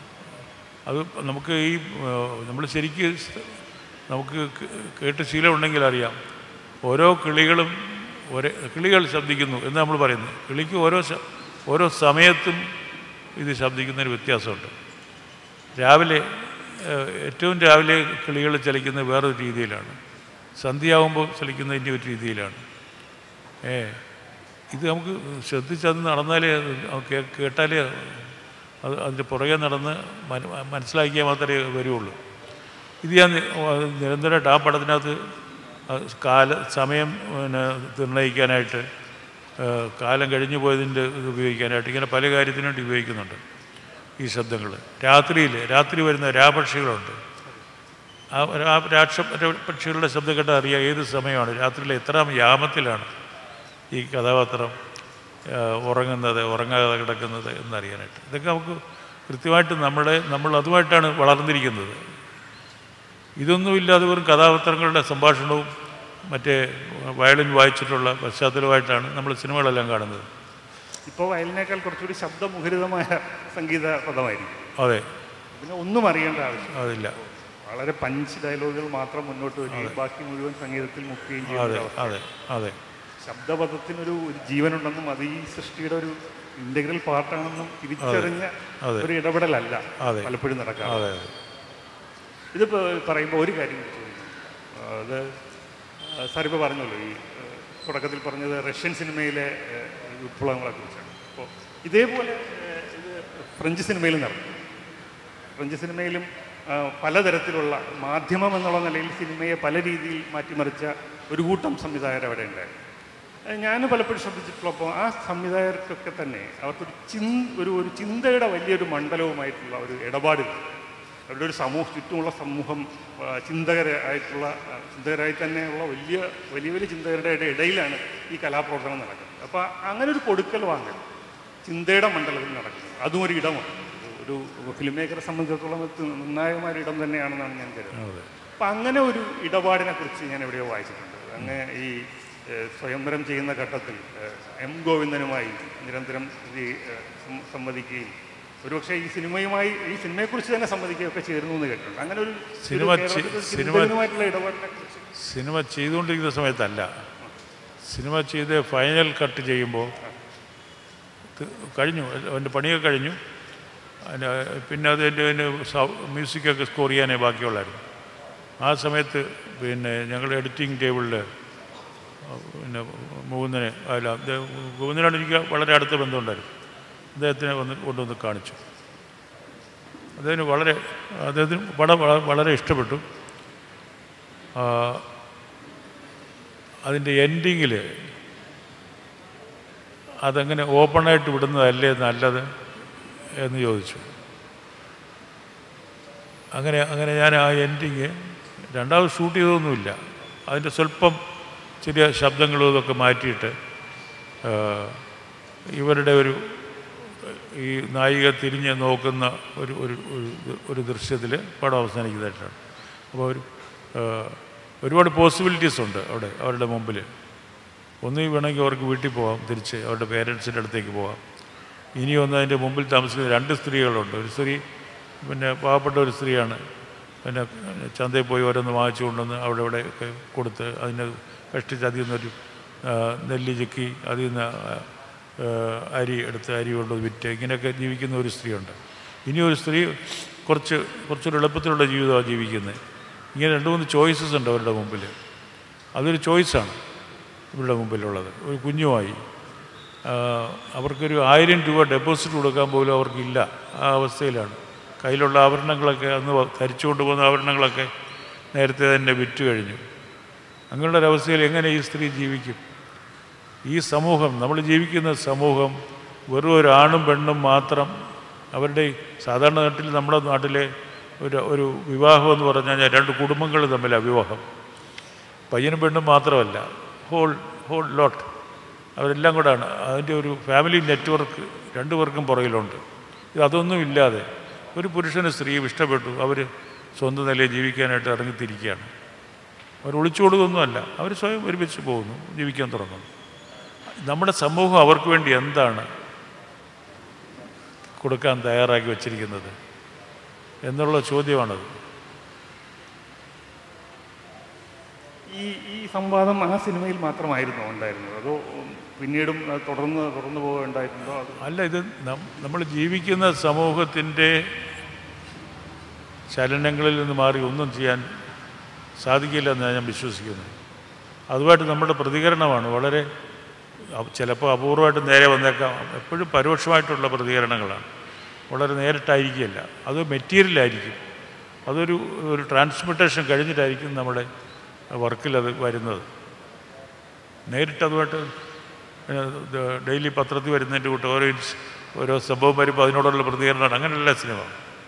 [SPEAKER 2] അത് നമുക്ക് ഈ നമ്മൾ ശരിക്ക് സ് നമുക്ക് കേ- കേട്ട് ശീലമുണ്ടെങ്കിൽ അറിയാം ഓരോ കിളികളും ഒരേ കിളികൾ ശബ്ദിക്കുന്നു എന്ന് നമ്മൾ പറയുന്നു കിളിക്ക് ഓരോ ശ- ഓരോ സമയത്തും ഇത് ശബ്ദിക്കുന്നതിന് വ്യത്യാസമുണ്ട് രാവിലെ ഏഹ്, ഏറ്റവും രാവിലെ കിളികൾ ചലിക്കുന്നത് വേറൊരു രീതിയിലാണ് സന്ധ്യയാകുമ്പോൾ ചലിക്കുന്നതിൻ്റെ ഒരു രീതിയിലാണ് ഏ ഇത് നമുക്ക് ശ്രദ്ധിച്ച് അത് നടന്നാലേ അത് കേ- കേട്ടാലേ അത് അതിൻ്റെ പുറകെ നടന്ന് മന- മനസ്സിലാക്കിയാൽ മാത്രമേ വരുള്ളൂ ഇത് ഞാൻ നി- നിരന്തരമായിട്ട് ആ പടത്തിനകത്ത് അത് കാല സമയം പിന്നെ നിർണ്ണയിക്കാനായിട്ട് ഏഹ്, കാലം കഴിഞ്ഞു പോയതിൻ്റെ ഇത് ഉപയോഗിക്കാനായിട്ട് ഇങ്ങനെ പല കാര്യത്തിനും വേണ്ടി ഉപയോഗിക്കുന്നുണ്ട് ഈ ശബ്ദങ്ങൾ രാത്രിയിൽ രാത്രി വരുന്ന രാപക്ഷികളുണ്ട് ആ ആ രാക്ഷ പക്ഷികളുടെ ശബ്ദം കേട്ടാൽ അറിയാം ഏത് സമയമാണ് രാത്രിയിലെ എത്രാം യാമത്തിലാണ് ഈ കഥാപാത്രം ആ, ഉറങ്ങുന്നത് ഉറങ്ങാതെ കിടക്കുന്നത് എന്നറിയാനായിട്ട് ഇതൊക്കെ നമുക്ക് കൃത്യമായിട്ട് നമ്മളെ നമ്മൾ അതുമായിട്ടാണ് വളർന്നിരിക്കുന്നത് ഇതൊന്നുമില്ലാതെ വെറും കഥാപാത്രങ്ങളുടെ സംഭാഷണവും മറ്റേ വയലിൻ വായിച്ചിട്ടുള്ള പശ്ചാത്തലമായിട്ടാണ് നമ്മൾ സിനിമകളെല്ലാം കാണുന്നത്
[SPEAKER 1] ഇപ്പോൾ വയലിനേക്കാൾ കുറച്ചുകൂടി ശബ്ദമുഖരിതമായ സംഗീത പദമായിരിക്കും
[SPEAKER 2] അതെ
[SPEAKER 1] പിന്നെ ഒന്നും അറിയേണ്ട ആവശ്യം
[SPEAKER 2] അതില്ല
[SPEAKER 1] വളരെ പഞ്ച് ഡയലോഗുകൾ മാത്രം മുന്നോട്ട് വരികയും ബാക്കി മുഴുവൻ സംഗീതത്തിൽ മുക്കുകയും ചെയ്യുന്ന
[SPEAKER 2] അതെ
[SPEAKER 1] ഒരു അവസ്ഥ.
[SPEAKER 2] അതെ അതെ
[SPEAKER 1] ശബ്ദപദത്തിനൊരു ഒരു ജീവനുണ്ടെന്നും അത് ഈ സൃഷ്ടിയുടെ ഒരു ഇന്റഗ്രൽ പാർട്ടാണെന്നും തിരിച്ചറിഞ്ഞ
[SPEAKER 2] അതെ.
[SPEAKER 1] ഒരു ഇടപെടലല്ല
[SPEAKER 2] അതെ.
[SPEAKER 1] പലപ്പോഴും നടക്കാറ്
[SPEAKER 2] അതെ അതെ
[SPEAKER 1] ഇതിപ്പോൾ പറയുമ്പോൾ ഒരു കാര്യം കൂടി ചോദിക്കും ആ, അത് സാറിപ്പോൾ പറഞ്ഞല്ലോ ഈ ആ, തുടക്കത്തിൽ പറഞ്ഞത് റഷ്യൻ സിനിമയിലെ ആ, വിപ്ലവങ്ങളെ കുറിച്ചാണ് അപ്പോൾ ഇതേപോലെ ആ, ഇത് ഫ്രഞ്ച് സിനിമയിൽ നടന്നു ഫ്രഞ്ച് സിനിമയിലും ആ, പലതരത്തിലുള്ള മാധ്യമം എന്നുള്ള നിലയിൽ സിനിമയെ പല രീതിയിൽ മാറ്റിമറിച്ച ഒരു കൂട്ടം സംവിധായകർ അവിടെ ഉണ്ടായിരുന്നു ഞാൻ പലപ്പോഴും ശ്രദ്ധിച്ചിട്ടുള്ളപ്പോൾ ആ സംവിധായകർക്കൊക്കെ തന്നെ അവർക്കൊരു ചിൻ ഒരു ഒരു ചിന്തയുടെ വലിയൊരു മണ്ഡലവുമായിട്ടുള്ള ഒരു ഇടപാടുകൾ അവരുടെ ഒരു സമൂഹ ചുറ്റുമുള്ള സമൂഹം ആ, ചിന്തകരായിട്ടുള്ള ആ, ചിന്തകരായി തന്നെയുള്ള വലിയ വലിയ വലിയ ചിന്തകരുടെ ഇട- ഇടയിലാണ് ഈ കലാപ്രവർത്തനം നടക്കുന്നത് അപ്പോൾ അങ്ങനെ ഒരു കൊടുക്കൽ വാങ്ങൽ ചിന്തയുടെ മണ്ഡലത്തിൽ നടക്കുന്നത് അതും ഒരു ഇടമാണ് ഒരു ഫിലിം മേക്കറെ സംബന്ധിച്ചിടത്തോളം അത് നിർണായകമായ ഒരു ഇടം തന്നെയാണെന്നാണ് ഞാൻ കരുതുന്നത്
[SPEAKER 2] അതെ
[SPEAKER 1] അപ്പം അങ്ങനെ ഒരു ഇടപാടിനെ കുറിച്ച് ഞാൻ എവിടെയോ വായിച്ചിട്ടുണ്ട് അങ്ങ് ഈ ഏഹ്, സ്വയംവരം ചെയ്യുന്ന ഘട്ടത്തിൽ ഏഹ്, എം ഗോവിന്ദനുമായി നിരന്തരം ഇത് ഏഹ്, സം- സംവദിക്കുകയും ഒരുപക്ഷെ ഈ സിനിമയുമായി ഈ സിനിമയെക്കുറിച്ച് തന്നെ സംവദിക്കുകയൊക്കെ ചേർന്നു എന്ന് കേട്ടിട്ടുണ്ട് അങ്ങനെ ഒരു ഒരു
[SPEAKER 2] സിനിമ ചെ-
[SPEAKER 1] കേരളത്തിലെ
[SPEAKER 2] സിനിമ-
[SPEAKER 1] ചിന്തകനുമായിട്ടുള്ള ഇടപാടിനെ കുറിച്ച്
[SPEAKER 2] സിനിമ ചെയ്തുകൊണ്ടിരിക്കുന്ന സമയത്തല്ല സിനിമ ചെയ്ത് ഫൈനൽ കട്ട് ചെയ്യുമ്പോൾ ത്- കഴിഞ്ഞു അവൻ്റെ പണിയൊക്കെ കഴിഞ്ഞു അതിന് പിന്നെ അത് എൻ്റെ അതിന് സൗ- മ്യൂസിക്കൊക്കെ സ്കോർ ചെയ്യാനേ ബാക്കിയുള്ളായിരുന്നു ആ സമയത്ത് പിന്നെ ഞങ്ങൾ എഡിറ്റിംഗ് ടേബിളിൽ പിന്നെ മൂന്നിന് അല്ല മൂന്നിനോട് എനിക്ക് വളരെ അടുത്ത ബന്ധമുണ്ടായിരുന്നു അദ്ദേഹത്തിനെ വന്ന് കൊണ്ടുവന്ന് കാണിച്ചു അദ്ദേഹത്തിന് വളരെ അദ്ദേഹത്തിന് പടം വള- വളരെ ഇഷ്ടപ്പെട്ടു ആ, അതിൻ്റെ എൻഡിങ്ങിൽ അതങ്ങനെ ഓപ്പണായിട്ട് വിടുന്നതല്ലേ നല്ലത് എന്ന് ചോദിച്ചു അങ്ങനെ അങ്ങനെ ഞാൻ ആ എൻഡിങ് രണ്ടാമത് ഷൂട്ട് ചെയ്തൊന്നുമില്ല അതിൻ്റെ സ്വല്പം ചെറിയ ശബ്ദങ്ങളും ഇതൊക്കെ മാറ്റിയിട്ട് ആ, ഇവരുടെ ഒരു ഈ നായിക തിരിഞ്ഞ് നോക്കുന്ന ഒരു ഒരു ഒരു- ഒരു ദൃശ്യത്തിൽ പടം അവസാനിക്കുന്നതായിട്ടാണ് അപ്പോൾ ഒരു ആ, ഒരുപാട് പോസിബിലിറ്റീസ് ഉണ്ട് അവിടെ അവരുടെ മുമ്പിൽ ഒന്നീ വേണമെങ്കിൽ അവർക്ക് വീട്ടിൽ പോകാം തിരിച്ച് അവരുടെ പേരൻസിൻ്റെ അടുത്തേക്ക് പോകാം ഇനി ഒന്ന് അതിൻ്റെ മുമ്പിൽ താമസിക്കുന്ന രണ്ട് സ്ത്രീകളുണ്ട് ഒരു സ്ത്രീ പിന്നെ പാവപ്പെട്ട ഒരു സ്ത്രീയാണ് പിന്നെ ചന്തയിൽ പോയി ഓരോന്ന് വാങ്ങിച്ചു കൊണ്ടുവന്ന് അവിടെ ഇവിടെ ഒക്കെ കൊടുത്ത് അതിന് കഷ്ടിച്ച് അതിൽ നിന്നൊരു ആ, നെല്ല് ചെക്കി അതിൽ നിന്ന് ആ, ആ, അരി എടുത്ത് അരി കൊണ്ട് വിറ്റ് ഇങ്ങനെയൊക്കെ ജീവിക്കുന്ന ഒരു സ്ത്രീയുണ്ട് ഇനി ഒരു സ്ത്രീ കുറച്ച് കുറച്ചൊരു എളുപ്പത്തിലുള്ള ജീവിതമാണ് ജീവിക്കുന്നത് ഇങ്ങനെ രണ്ട് മൂന്ന് ചോയ്സസ് ഉണ്ട് അവരുടെ മുമ്പിൽ അതൊരു ചോയ്സാണ് ഇവരുടെ മുമ്പിലുള്ളത് ഒരു കുഞ്ഞുമായി ആ, അവർക്കൊരു ആയിരം രൂപ ഡെപ്പോസിറ്റ് കൊടുക്കാൻ പോലും അവർക്കില്ല ആ അവസ്ഥയിലാണ് കയ്യിലുള്ള ആഭരണങ്ങളൊക്കെ അന്ന് വ- ധരിച്ചു കൊണ്ടുപോകുന്ന ആഭരണങ്ങളൊക്കെ നേരത്തെ തന്നെ വിറ്റ് കഴിഞ്ഞു അങ്ങനെയുള്ള ഒരവസ്ഥയിൽ എങ്ങനെ ഈ സ്ത്രീ ജീവിക്കും ഈ സമൂഹം നമ്മൾ ജീവിക്കുന്ന സമൂഹം വെറും ഒരു ആണും പെണ്ണും മാത്രം അവരുടെ ഈ സാധാരണ നാട്ടിൽ നമ്മുടെ നാട്ടിലെ ഒരു ഒരു വിവാഹം എന്ന് പറഞ്ഞു കഴിഞ്ഞാൽ രണ്ട് കുടുംബങ്ങൾ തമ്മിലാണ് വിവാഹം പയ്യനും പെണ്ണും മാത്രമല്ല ഹോൾ ഹോൾ ലോട്ട് അവരെല്ലാം കൂടാണ് അതിൻ്റെ ഒരു ഫാമിലി നെറ്റ്വർക്ക് രണ്ടു പേർക്കും പുറകിലുണ്ട് ഇത് അതൊന്നും ഇല്ലാതെ ഒരു പുരുഷന് സ്ത്രീയും ഇഷ്ടപ്പെട്ടു അവർ സ്വന്തം നിലയിൽ ജീവിക്കാനായിട്ട് ഇറങ്ങിത്തിരിക്കുകയാണ് അവർ ഒളിച്ചോടുകയൊന്നുമല്ല അവർ സ്വയം ഒരുമിച്ച് പോകുന്നു ജീവിക്കാൻ തുടങ്ങുന്നു നമ്മുടെ സമൂഹം അവർക്ക് വേണ്ടി എന്താണ് കൊടുക്കാൻ തയ്യാറാക്കി വച്ചിരിക്കുന്നത് എന്നുള്ള ചോദ്യമാണത്
[SPEAKER 1] ഈ ഈ സംവാദം ആ സിനിമയിൽ മാത്രമായിരുന്നോ ഉണ്ടായിരുന്നത് അതോ ഉം, പിന്നീടും അത് തുടർന്ന് തുടർന്ന് പോവുകയുണ്ടായിട്ടുണ്ടോ അത്
[SPEAKER 2] അല്ല ഇത് നമ്മൾ ജീവിക്കുന്ന സമൂഹത്തിൻ്റെ ചലനങ്ങളിൽ നിന്ന് മാറി ഒന്നും ചെയ്യാൻ സാധിക്കില്ല എന്നാണ് ഞാൻ വിശ്വസിക്കുന്നത് അതുമായിട്ട് നമ്മുടെ പ്രതികരണമാണ് വളരെ അ- ചിലപ്പോൾ അപൂർവമായിട്ട് നേരെ വന്നേക്കാം എപ്പോഴും പരോക്ഷമായിട്ടുള്ള പ്രതികരണങ്ങളാണ് വളരെ നേരിട്ടായിരിക്കില്ല അത് മെറ്റീരിയലായിരിക്കും അതൊരു ഒരു ട്രാൻസ്മിറ്റേഷൻ കഴിഞ്ഞിട്ടായിരിക്കും നമ്മുടെ വർക്കിൽ അത് വരുന്നത് നേരിട്ട് അതുമായിട്ട് ഡെയിലി പത്രത്തിൽ വരുന്നതിൻ്റെ കൂട്ട് ഓരോ ഇൻസ് ഓരോ സംഭവം വരുമ്പോൾ അതിനോടുള്ള പ്രതികരണമാണ് അങ്ങനെയല്ല സിനിമ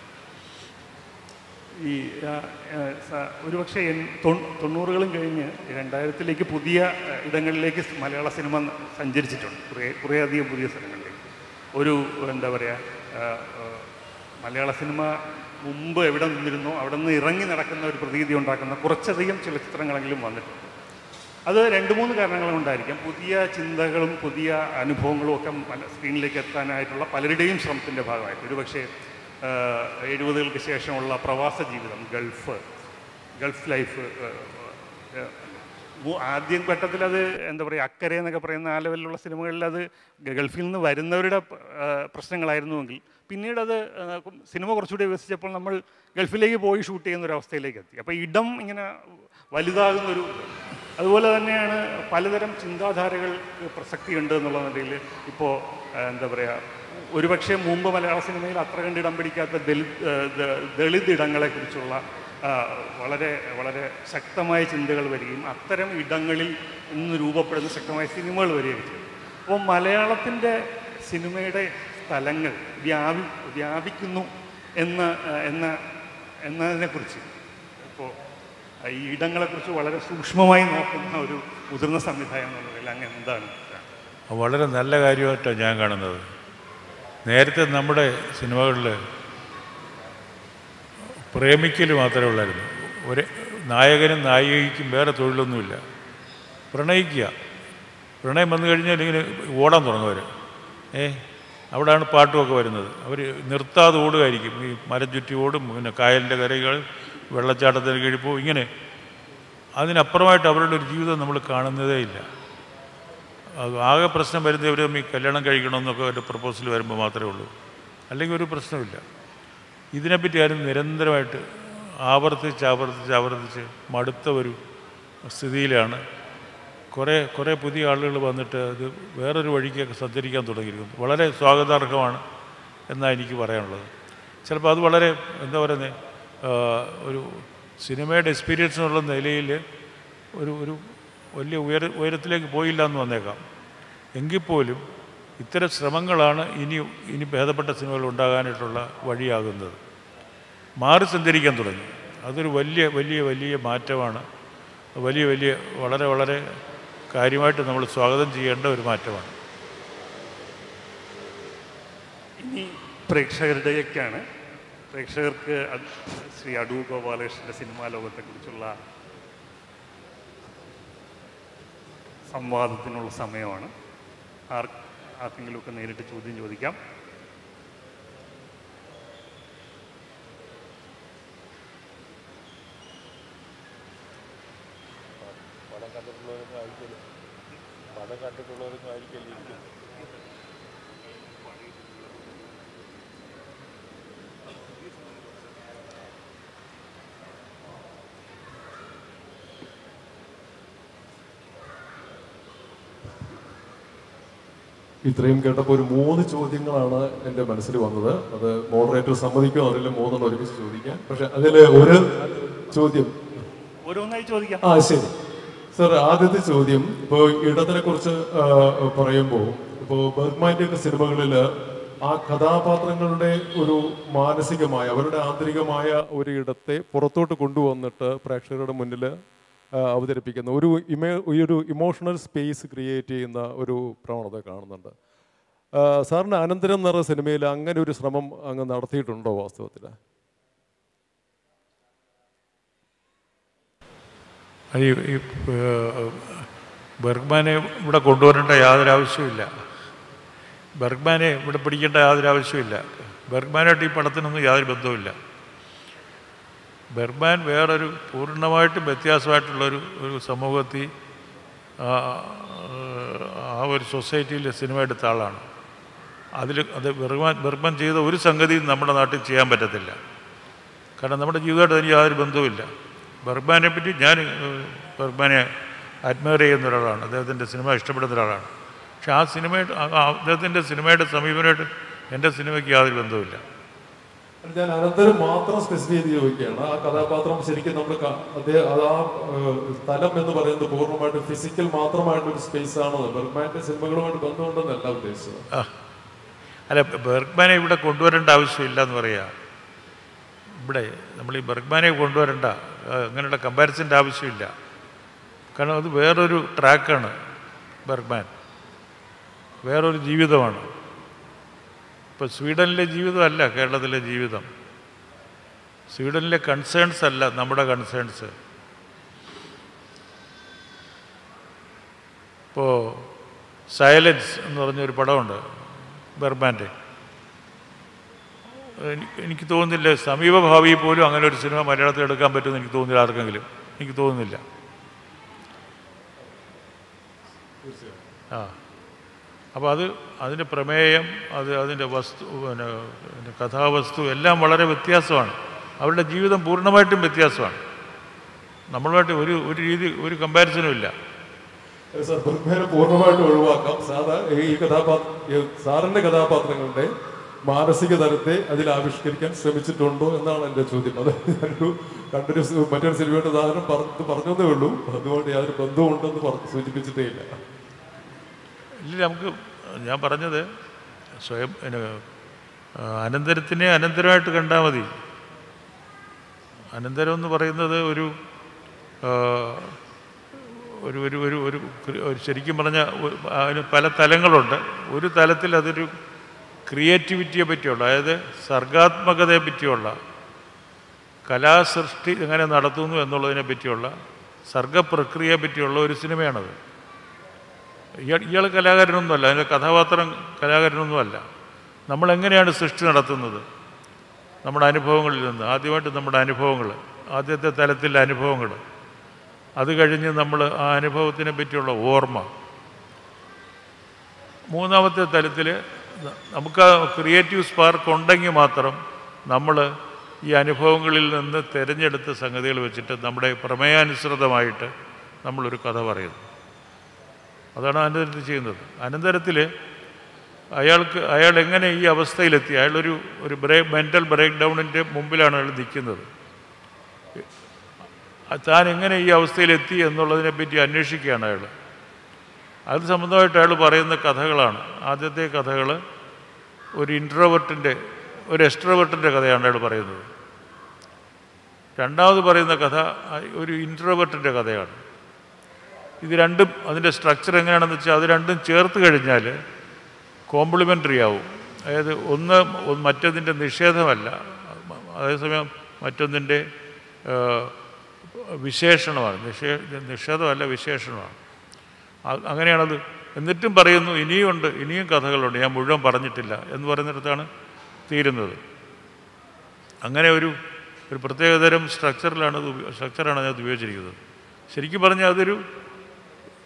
[SPEAKER 1] ഈ ആ, ആ, സ- ഒരുപക്ഷെ എൻ- തൊണ്ണൂ- തൊണ്ണൂറുകളും കഴിഞ്ഞ് രണ്ടായിരത്തിലേക്ക് പുതിയ ആ, ഇടങ്ങളിലേക്ക് സ് മലയാള സിനിമ ന- സഞ്ചരിച്ചിട്ടുണ്ട് കുറേ കുറേയധികം പുതിയ സ്ഥലങ്ങളിലേക്ക് ഒരു എന്താ പറയുക ആ, ആ, മലയാള സിനിമ മുമ്പ് എവിടെ നിന്നിരുന്നോ അവിടെ നിന്ന് ഇറങ്ങി നടക്കുന്ന ഒരു പ്രതീതി ഉണ്ടാക്കുന്ന കുറച്ചധികം ചലച്ചിത്രങ്ങളെങ്കിലും വന്നിട്ടുണ്ട് അത് രണ്ട് മൂന്ന് കാരണങ്ങൾ കൊണ്ടായിരിക്കാം പുതിയ ചിന്തകളും പുതിയ അനുഭവങ്ങളും ഒക്കെ മല സ്ക്രീനിലേക്ക് എത്താനായിട്ടുള്ള പലരുടെയും ശ്രമത്തിൻ്റെ ഭാഗമായിട്ട് ഒരുപക്ഷെ ആഹ്, എഴുപതുകൾക്ക് ശേഷമുള്ള പ്രവാസ ജീവിതം ഗൾഫ് ഗൾഫ് ലൈഫ് ആഹ്, മു- ആദ്യം ഘട്ടത്തിൽ അത് എന്താ പറയുക അക്കരെ എന്നൊക്കെ പറയുന്ന ആ ലെവലിലുള്ള സിനിമകളിൽ അത് ഗ- ഗൾഫിൽ നിന്ന് വരുന്നവരുടെ ആഹ്, പ്രശ്നങ്ങളായിരുന്നുവെങ്കിൽ പിന്നീട് അത് ആഹ്, കു- സിനിമ കുറച്ചുകൂടി വികസിച്ചപ്പോൾ നമ്മൾ ഗൾഫിലേക്ക് പോയി ഷൂട്ട് ചെയ്യുന്ന ഒരു അവസ്ഥയിലേക്ക് എത്തി അപ്പോൾ ഇടം ഇങ്ങനെ വലുതാകുന്ന ഒരു ഇത്. അതുപോലെ തന്നെയാണ് പലതരം ചിന്താധാരകൾക്ക് പ്രസക്തിയുണ്ട് എന്നുള്ള നിലയിൽ ഇപ്പോൾ എന്താ പറയുക ഒരുപക്ഷെ മുമ്പ് മലയാള സിനിമയിൽ അത്ര കണ്ട് ഇടം പിടിക്കാത്ത ദലിത് ഏഹ്, ദ- ദളിത് ഇടങ്ങളെക്കുറിച്ചുള്ള ആ, വളരെ വളരെ ശക്തമായ ചിന്തകൾ വരികയും അത്തരം ഇടങ്ങളിൽ നിന്ന് രൂപപ്പെടുന്ന ശക്തമായ സിനിമകൾ വരികയും ചെയ്തു അപ്പോൾ മലയാളത്തിൻ്റെ സിനിമയുടെ സ്ഥലങ്ങൾ വ്യാപി വ്യാപിക്കുന്നു എന്ന ആ, എന്ന എന്നതിനെക്കുറിച്ച് ഇപ്പോൾ ഈ ഇടങ്ങളെക്കുറിച്ച് വളരെ സൂക്ഷ്മമായി നോക്കുന്ന ഒരു മുതിർന്ന സംവിധായകം എന്നുള്ള നിലയിൽ അങ്ങ് എന്താണ്
[SPEAKER 2] അത് വളരെ നല്ല കാര്യമായിട്ടാണ് ഞാൻ കാണുന്നത് നേരത്തെ നമ്മുടെ സിനിമകളിൽ പ്രേമിക്കൽ മാത്രമേ ഉള്ളായിരുന്നു ഒരു നായകനും നായികയ്ക്കും വേറെ തൊഴിലൊന്നുമില്ല പ്രണയിക്കുക പ്രണയം വന്നു കഴിഞ്ഞാൽ ഇങ്ങനെ ഓടാൻ തുടങ്ങും അവർ ഏ അവിടെയാണ് പാട്ടുമൊക്കെ വരുന്നത് അവർ നിർത്താതെ ഓടുകയായിരിക്കും ഈ മരം ചുറ്റി ഓടും പിന്നെ കായലിൻ്റെ കരകൾ വെള്ളച്ചാട്ടത്തിന് കീഴിൽ പോകും ഇങ്ങനെ അതിനപ്പുറമായിട്ട് അവരുടെ ഒരു ജീവിതം നമ്മൾ കാണുന്നതേ ഇല്ല അത് ആകെ പ്രശ്നം വരുന്നത് ഇവർ തമ്മിൽ കല്യാണം കഴിക്കണമെന്നൊക്കെ ഒരു പ്രപ്പോസൽ വരുമ്പോൾ മാത്രമേ ഉള്ളൂ അല്ലെങ്കിൽ ഒരു പ്രശ്നമില്ല ഇതിനെപ്പറ്റി ആരും നിരന്തരമായിട്ട് ആവർത്തിച്ച് ആവർത്തിച്ച് ആവർത്തിച്ച് മടുത്ത ഒരു സ്ഥിതിയിലാണ് കുറേ കുറേ പുതിയ ആളുകൾ വന്നിട്ട് അത് വേറൊരു വഴിക്കൊക്കെ സഞ്ചരിക്കാൻ തുടങ്ങിയിരിക്കുന്നു വളരെ സ്വാഗതാർഹമാണ് എന്നാണ് എനിക്ക് പറയാനുള്ളത് ചിലപ്പോൾ അത് വളരെ എന്താ പറയുന്നത് ഒരു സിനിമയുടെ എക്സ്പീരിയൻസ് എന്നുള്ള നിലയിൽ ഒരു ഒരു വലിയ ഉയര ഉയരത്തിലേക്ക് പോയില്ല എന്ന് വന്നേക്കാം എങ്കിൽ പോലും ഇത്തരം ശ്രമങ്ങളാണ് ഇനി ഇനി ഭേദപ്പെട്ട സിനിമകൾ ഉണ്ടാകാനായിട്ടുള്ള വഴിയാകുന്നത് മാറി സഞ്ചരിക്കാൻ തുടങ്ങി അതൊരു വലിയ വലിയ വലിയ മാറ്റമാണ് വലിയ വലിയ വളരെ വളരെ കാര്യമായിട്ട് നമ്മൾ സ്വാഗതം ചെയ്യേണ്ട ഒരു മാറ്റമാണ്
[SPEAKER 1] ഇനി പ്രേക്ഷകരുടെയൊക്കെയാണ് പ്രേക്ഷകർക്ക് അത് ശ്രീ അടൂർ ഗോപാലകൃഷ്ണൻ്റെ സിനിമാ ലോകത്തെക്കുറിച്ചുള്ള സംവാദത്തിനുള്ള സമയമാണ് ആർ ആർക്കെങ്കിലുമൊക്കെ നേരിട്ട് ചോദ്യം ചോദിക്കാം
[SPEAKER 2] പടം കണ്ടിട്ടുള്ളവരൊന്നും ആയിരിക്കില്ല പടം കണ്ടിട്ടുള്ളവരൊന്നും ആയിരിക്കില്ല ഇരിക്കുന്നത്
[SPEAKER 3] ഇത്രയും കേട്ടപ്പോൾ ഒരു മൂന്ന് ചോദ്യങ്ങളാണ് എൻ്റെ മനസ്സിൽ വന്നത് അത് മോഡറേറ്റർ സമ്മതിക്കുമോ അറിയില്ല മൂന്നെണ്ണം ഒരുമിച്ച് ചോദിക്കാം പക്ഷെ അതിൽ ഒരു ചോദ്യം
[SPEAKER 1] ഓരോന്നായി ചോദിക്കാം
[SPEAKER 3] ആ ശരി സർ ആദ്യത്തെ ചോദ്യം ഇപ്പോൾ ഇടത്തിനെ കുറിച്ച് പറയുമ്പോൾ ഇപ്പോൾ ബർഗ്മാൻ്റെ ഒക്കെ സിനിമകളിൽ ആ കഥാപാത്രങ്ങളുടെ ഒരു മാനസികമായ അവരുടെ ആന്തരികമായ ഒരു ഇടത്തെ പുറത്തോട്ട് കൊണ്ടുവന്നിട്ട് പ്രേക്ഷകരുടെ മുന്നിൽ അവതരിപ്പിക്കുന്ന ഒരു ഇമേ ഈ ഒരു ഇമോഷണൽ സ്പേസ് ക്രിയേറ്റ് ചെയ്യുന്ന ഒരു പ്രവണത കാണുന്നുണ്ട് ആ, സാറിന് അനന്തരം എന്ന് പറഞ്ഞ സിനിമയിൽ അങ്ങനെ ഒരു ശ്രമം അങ്ങ് നടത്തിയിട്ടുണ്ടോ വാസ്തവത്തിൽ
[SPEAKER 2] ഈ ഈ, ഏഹ്, ബർഗ്മാനെ ഇവിടെ കൊണ്ടുവരേണ്ട യാതൊരു ആവശ്യമില്ല ബർഗ്മാനെ ഇവിടെ പിടിക്കേണ്ട യാതൊരു ആവശ്യമില്ല ബർഗ്മാനായിട്ട് ഈ പടത്തിനൊന്നും യാതൊരു ബന്ധവുമില്ല ബർഗ്മാൻ വേറൊരു പൂർണ്ണമായിട്ടും വ്യത്യാസമായിട്ടുള്ളൊരു ഒരു സമൂഹത്തിൽ ആ, ആ ഒരു സൊസൈറ്റിയിൽ സിനിമ എടുത്ത ആളാണ് അതിൽ അത് ബർഗ്മാൻ ബർഗ്മാൻ ചെയ്ത ഒരു സംഗതിയും നമ്മുടെ നാട്ടിൽ ചെയ്യാൻ പറ്റത്തില്ല കാരണം നമ്മുടെ ജീവിതമായിട്ട് അതിന് യാതൊരു ബന്ധവുമില്ല ബർഗ്മാനെ പറ്റി ഞാൻ ഏഹ്, ബർഗ്മാനെ അഡ്മയർ ചെയ്യുന്ന ഒരാളാണ് അദ്ദേഹത്തിൻ്റെ സിനിമ ഇഷ്ടപ്പെടുന്ന ഒരാളാണ് പക്ഷെ ആ സിനിമയുടെ ആ- ആ അദ്ദേഹത്തിൻ്റെ സിനിമയുടെ സമീപനമായിട്ട് എൻ്റെ സിനിമയ്ക്ക് യാതൊരു ബന്ധവുമില്ല
[SPEAKER 3] ഞാൻ അനന്തരം മാത്രം സ്പെസിഫൈ ചെയ്ത് ചോദിക്കുകയാണ് ആ കഥാപാത്രം ശരിക്കും നമ്മൾ അദ്ദേഹം അത് ആ ഏഹ്, സ്ഥലം എന്ന് പറയുന്നത് പൂർണ്ണമായിട്ട് ഫിസിക്കൽ മാത്രമായിട്ടൊരു സ്പേസ് ആണ് ബർഗ്മാന്റെ സിനിമകളുമായിട്ട് ബന്ധമുണ്ടെന്നല്ല ഉദ്ദേശിച്ചത്
[SPEAKER 2] ആ അല്ല ബർഗ്മാനെ ഇവിടെ കൊണ്ടുവരേണ്ട ആവശ്യമില്ല എന്ന് പറയാ ഇവിടെ നമ്മൾ ഈ ബർഗ്മാനെ കൊണ്ടുവരേണ്ട ആ, അങ്ങനെയുള്ള കമ്പാരിസൻ്റെ ആവശ്യമില്ല കാരണം അത് വേറൊരു ട്രാക്കാണ് ബർഗ്മാൻ വേറൊരു ജീവിതമാണ് ഇപ്പോൾ സ്വീഡനിലെ ജീവിതമല്ല കേരളത്തിലെ ജീവിതം സ്വീഡനിലെ കൺസേൺസ് അല്ല നമ്മുടെ കൺസേൺസ് ഇപ്പോൾ സൈലൻസ് എന്ന് പറഞ്ഞൊരു പടമുണ്ട് ബർമാൻ്റെ എനിക്ക് എനിക്ക് തോന്നുന്നില്ല സമീപ ഭാവിയിൽ പോലും അങ്ങനെ ഒരു സിനിമ മലയാളത്തിൽ എടുക്കാൻ പറ്റുമെന്ന് എനിക്ക് തോന്നുന്നില്ല ആർക്കെങ്കിലും എനിക്ക് തോന്നുന്നില്ല ആ അപ്പോൾ അത് അതിൻ്റെ പ്രമേയം അത് അതിൻ്റെ വസ്തു പിന്നെ പിന്നെ കഥാവസ്തു എല്ലാം വളരെ വ്യത്യാസമാണ് അവരുടെ ജീവിതം പൂർണ്ണമായിട്ടും വ്യത്യാസമാണ് നമ്മളുമായിട്ട് ഒരു ഒരു രീതി ഒരു കമ്പാരിസനും ഇല്ല
[SPEAKER 3] സാർ ബർഗ്മാനെ പൂർണ്ണമായിട്ട് ഒഴിവാക്കാം സാധാ ഈ കഥാപാത്ര സാറിന്റെ കഥാപാത്രങ്ങളുടെ മാനസിക തലത്തെ അതിൽ ആവിഷ്കരിക്കാൻ ശ്രമിച്ചിട്ടുണ്ടോ എന്നാണ് എൻ്റെ ചോദ്യം അത് ഞാനൊരു കണ്ടൊരു സി- മറ്റൊരു സിനിമയുടെ ഉദാഹരണം പറഞ്ഞു പറഞ്ഞതേ ഉള്ളൂ അതുകൊണ്ട് യാതൊരു ബന്ധമുണ്ടെന്ന് പറഞ്ഞ് സൂചിപ്പിച്ചിട്ടേ ഇല്ല
[SPEAKER 2] ഇല്ല നമുക്ക് ഞാൻ പറഞ്ഞത് സ്വയം പിന്നെ, ആ, അനന്തരത്തിനെ അനന്തരമായിട്ട് കണ്ടാൽ മതി അനന്തരം എന്ന് പറയുന്നത് ഒരു ആ, ഒരു ഒരു ഒരു ഒരു ഒരു ശരിക്കും പറഞ്ഞ അതിന് പല തലങ്ങളുണ്ട് ഒരു തലത്തിൽ അതൊരു ക്രിയേറ്റിവിറ്റിയെ പറ്റിയുള്ള അതായത് സർഗാത്മകതയെ പറ്റിയുള്ള കലാസൃഷ്ടി എങ്ങനെ നടത്തുന്നു എന്നുള്ളതിനെ പറ്റിയുള്ള സർഗപ്രക്രിയയെ പറ്റിയുള്ള ഒരു സിനിമയാണത് ഇയാൾ ഇയാൾ കലാകാരനൊന്നുമല്ല അതിൻ്റെ കഥാപാത്രം കലാകാരനൊന്നുമല്ല നമ്മൾ എങ്ങനെയാണ് സൃഷ്ടി നടത്തുന്നത് നമ്മുടെ അനുഭവങ്ങളിൽ നിന്ന് ആദ്യമായിട്ട് നമ്മുടെ അനുഭവങ്ങൾ ആദ്യത്തെ തലത്തിലെ അനുഭവങ്ങൾ അത് കഴിഞ്ഞ് നമ്മൾ ആ അനുഭവത്തിനെ പറ്റിയുള്ള ഓർമ്മ മൂന്നാമത്തെ തലത്തിൽ നമുക്ക് ആ ക്രിയേറ്റീവ് സ്പാർക്ക് ഉണ്ടെങ്കിൽ മാത്രം നമ്മൾ ഈ അനുഭവങ്ങളിൽ നിന്ന് തിരഞ്ഞെടുത്ത സംഗതികൾ വെച്ചിട്ട് നമ്മുടെ പ്രമേയാനുസൃതമായിട്ട് നമ്മളൊരു കഥ പറയുന്നു അതാണ് അനന്തരത്തിൽ ചെയ്യുന്നത് അനന്തരത്തിൽ അയാൾക്ക് അയാൾ എങ്ങനെ ഈ അവസ്ഥയിലെത്തി അയാളൊരു ഒരു ബ്രേക്ക് മെൻ്റൽ ബ്രേക്ക് ഡൗണിൻ്റെ മുമ്പിലാണ് അയാൾ നിൽക്കുന്നത് താൻ എങ്ങനെ ഈ അവസ്ഥയിലെത്തി എന്നുള്ളതിനെ പറ്റി അന്വേഷിക്കുകയാണ് അയാൾ അത് സംബന്ധമായിട്ട് അയാൾ പറയുന്ന കഥകളാണ് ആദ്യത്തെ കഥകൾ ഒരു ഇൻട്രോവേർട്ടിൻ്റെ ഒരു എക്സ്ട്രോവേർട്ടിൻ്റെ കഥയാണ് അയാൾ പറയുന്നത് രണ്ടാമത് പറയുന്ന കഥ ഒരു ഇൻട്രോവേർട്ടിൻ്റെ കഥയാണ് ഇത് രണ്ടും അതിൻ്റെ സ്ട്രക്ചർ എങ്ങനെയാണെന്ന് വെച്ചാൽ അത് രണ്ടും ചേർത്ത് കഴിഞ്ഞാൽ കോംപ്ലിമെൻ്ററി ആവും അതായത് ഒന്ന് ഒന്ന് മറ്റൊന്നിൻ്റെ നിഷേധമല്ല അതേസമയം മറ്റൊന്നിൻ്റെ ആ, വിശേഷണമാണ് നിഷേ നിഷേധമല്ല വിശേഷണമാണ് അ- അങ്ങനെയാണത് എന്നിട്ടും പറയുന്നു ഇനിയുമുണ്ട് ഇനിയും കഥകളുണ്ട് ഞാൻ മുഴുവൻ പറഞ്ഞിട്ടില്ല എന്ന് പറയുന്നിടത്താണ് തീരുന്നത് അങ്ങനെ ഒരു ഒരു പ്രത്യേകതരം സ്ട്രക്ചറിലാണ് അത് ഉപ- സ്ട്രക്ചറാണ് അതിനകത്ത് ഉപയോഗിച്ചിരിക്കുന്നത് ശരിക്കും പറഞ്ഞാൽ അതൊരു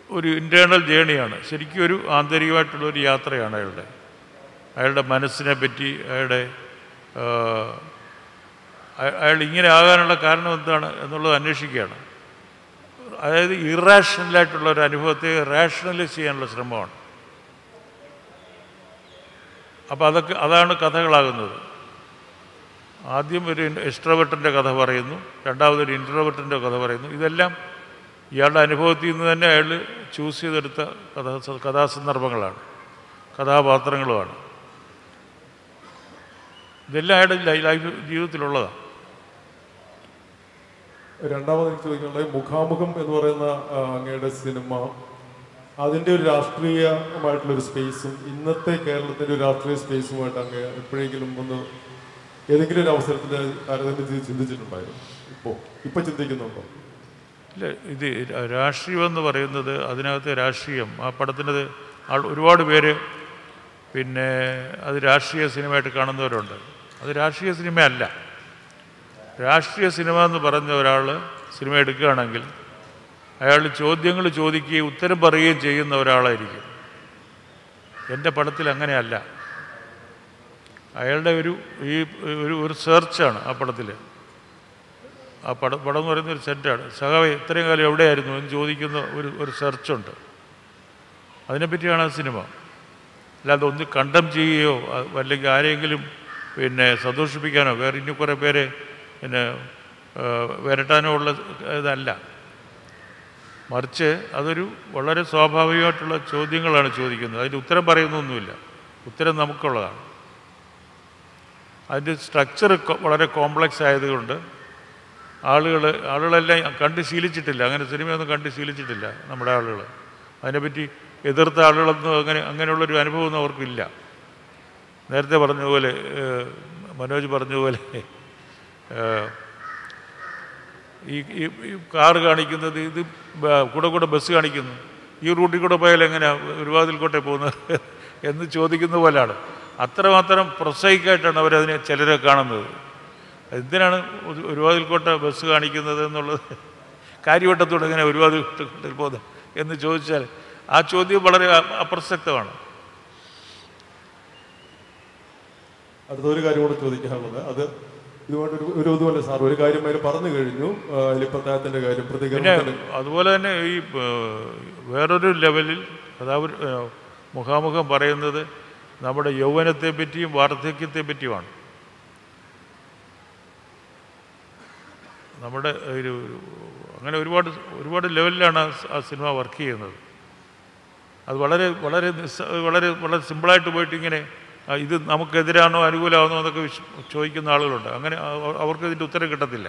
[SPEAKER 2] ഒരു ഇൻറ്റേർണൽ ജേണിയാണ് ശരിക്കും ഒരു ആന്തരികമായിട്ടുള്ള ഒരു യാത്രയാണ് അയാളുടെ അയാളുടെ മനസ്സിനെ പറ്റി അയാളുടെ ആ, അയ- അയാൾ ഇങ്ങനെ ആകാനുള്ള കാരണം എന്താണ് എന്നുള്ളത് അന്വേഷിക്കുകയാണ് അതായത് ഇറാഷണലായിട്ടുള്ള ഒരു അനുഭവത്തെ റാഷണലൈസ് ചെയ്യാനുള്ള ശ്രമമാണ് അപ്പോൾ അതൊക്കെ അതാണ് കഥകളാകുന്നത് ആദ്യം ഒരു എക്സ്ട്രോവെർട്ടിൻ്റെ കഥ പറയുന്നു രണ്ടാമതൊരു ഇൻട്രോവെർട്ടിൻ്റെ കഥ പറയുന്നു ഇതെല്ലാം ഇയാളുടെ അനുഭവത്തിൽ നിന്ന് തന്നെ അയാൾ ചൂസ് ചെയ്തെടുത്ത കഥാ കഥാസന്ദർഭങ്ങളാണ് കഥാപാത്രങ്ങളുമാണ് ഇതെല്ലാം അയാളുടെ ലൈ- ലൈഫ് ജീവിതത്തിലുള്ളതാണ്
[SPEAKER 3] രണ്ടാമത് എനിക്ക് ചോദിക്കാനുള്ളത് മുഖാമുഖം എന്ന് പറയുന്ന ആ, അങ്ങയുടെ സിനിമ അതിന്റെ ഒരു രാഷ്ട്രീയമായിട്ടുള്ള ഒരു സ്പേസും ഇന്നത്തെ കേരളത്തിന്റെ ഒരു രാഷ്ട്രീയ സ്പേസുമായിട്ട് അങ്ങ് എപ്പോഴെങ്കിലും ഒന്ന് ഏതെങ്കിലും ഒരു അവസരത്തിൽ താരതമ്യം ചെയ്ത് ചിന്തിച്ചിട്ടുണ്ടായിരുന്നു ഇപ്പോ ഇപ്പൊ ചിന്തിക്കുന്നുണ്ടോ
[SPEAKER 2] ഇല്ല ഇത് രാഷ്ട്രീയം എന്ന് പറയുന്നത് അതിനകത്തെ രാഷ്ട്രീയം ആ പടത്തിനത് ആൾ ഒരുപാട് പേര് പിന്നെ അത് രാഷ്ട്രീയ സിനിമയായിട്ട് കാണുന്നവരുണ്ട് അത് രാഷ്ട്രീയ സിനിമയല്ല രാഷ്ട്രീയ സിനിമ എന്ന് പറഞ്ഞ ഒരാൾ സിനിമ എടുക്കുകയാണെങ്കിൽ അയാൾ ചോദ്യങ്ങൾ ചോദിക്കുകയും ഉത്തരം പറയുകയും ചെയ്യുന്ന ഒരാളായിരിക്കും എൻ്റെ പടത്തിൽ അങ്ങനെയല്ല അയാളുടെ ഒരു ഈ ഒരു ഒരു സെർച്ചാണ് ആ പടത്തിൽ ആ പടം പടം എന്ന് പറയുന്ന ഒരു സെറ്റാണ് സഹാവെ ഇത്രയും കാലം എവിടെയായിരുന്നു എന്ന് ചോദിക്കുന്ന ഒരു ഒരു സെർച്ചുണ്ട് അതിനെപ്പറ്റിയാണ് ആ സിനിമ അല്ലാതെ ഒന്ന് കണ്ടം ചെയ്യുകയോ അ- അല്ലെങ്കിൽ ആരെങ്കിലും പിന്നെ സന്തോഷിപ്പിക്കാനോ വേറെ ഇനി കുറേ പേരെ പിന്നെ ആ, വരട്ടാനോ ഉള്ള ഇതല്ല മറിച്ച് അതൊരു വളരെ സ്വാഭാവികമായിട്ടുള്ള ചോദ്യങ്ങളാണ് ചോദിക്കുന്നത് അതിൻ്റെ ഉത്തരം പറയുന്നൊന്നുമില്ല ഉത്തരം നമുക്കുള്ളതാണ് അതിൻ്റെ സ്ട്രക്ചർ വളരെ കോംപ്ലക്സ് ആയതുകൊണ്ട് ആളുകൾ ആളുകളെല്ലാം കണ്ട് ശീലിച്ചിട്ടില്ല അങ്ങനെ സിനിമയൊന്നും കണ്ട് ശീലിച്ചിട്ടില്ല നമ്മുടെ ആളുകൾ അതിനെപ്പറ്റി എതിർത്ത ആളുകളൊന്നും അങ്ങനെ അങ്ങനെയുള്ളൊരു അനുഭവമൊന്നും അവർക്കില്ല നേരത്തെ പറഞ്ഞ പോലെ ഏഹ്, മനോജ് പറഞ്ഞ പോലെ ഏഹ്, ഈ ഈ ഈ കാറ് കാണിക്കുന്നത് ഇത് ബ- കൂടെ കൂടെ ബസ് കാണിക്കുന്നു ഈ റൂട്ടിൽ കൂടെ പോയാൽ എങ്ങനെയാണ് ഒരുവാതിൽക്കോട്ടെ പോകുന്നത് എന്ന് ചോദിക്കുന്ന പോലെയാണ് അത്രമാത്രം പ്രൊസൈക്കായിട്ടാണ് അവരതിനെ ചിലരെ കാണുന്നത് എന്തിനാണ് ഒരു- ഒരുവാതിൽക്കോട്ട ബസ് കാണിക്കുന്നത് എന്നുള്ളത് കാര്യവട്ടത്തൂടെ എങ്ങനെ ഒരുവാതിൽക്കോട്ടിൽ പോകുന്നത് എന്ന് ചോദിച്ചാൽ ആ ചോദ്യം വളരെ അ- അപ്രസക്തമാണ്
[SPEAKER 3] അടുത്ത ഒരു കാര്യം കൂടെ ചോദിക്കാനുള്ളത് അത് ഇതുമായിട്ട് ഒരു ഒരു ഇതുമല്ല സാർ ഒരു കാര്യം അതിൽ പറഞ്ഞു കഴിഞ്ഞു ആ, എലിപ്പത്തായത്തിന്റെ കാര്യം
[SPEAKER 2] പിന്നെ
[SPEAKER 3] പ്രതികരണത്തിന്
[SPEAKER 2] അതുപോലെ തന്നെ ഈ ഏഹ്, വേറൊരു ലെവലിൽ അതായത് ഏഹ്, മുഖാമുഖം പറയുന്നത് നമ്മുടെ യൗവനത്തെ പറ്റിയും വാർദ്ധക്യത്തെ പറ്റിയുമാണ് നമ്മുടെ ഒരു ഒരു- അങ്ങനെ ഒരുപാട് ഒരുപാട് ലെവലിലാണ് ആ സ് ആ സിനിമ വർക്ക് ചെയ്യുന്നത് അത് വളരെ വളരെ നിസ്സ വളരെ വളരെ സിമ്പിളായിട്ട് പോയിട്ട് ഇങ്ങനെ ആ, ഇത് നമുക്കെതിരാണോ അനുകൂലമാണോ എന്നൊക്കെ വിശ്- ചോദിക്കുന്ന ആളുകളുണ്ട് അങ്ങനെ അവ- അവർക്ക് ഇതിൻ്റെ ഉത്തരം കിട്ടത്തില്ല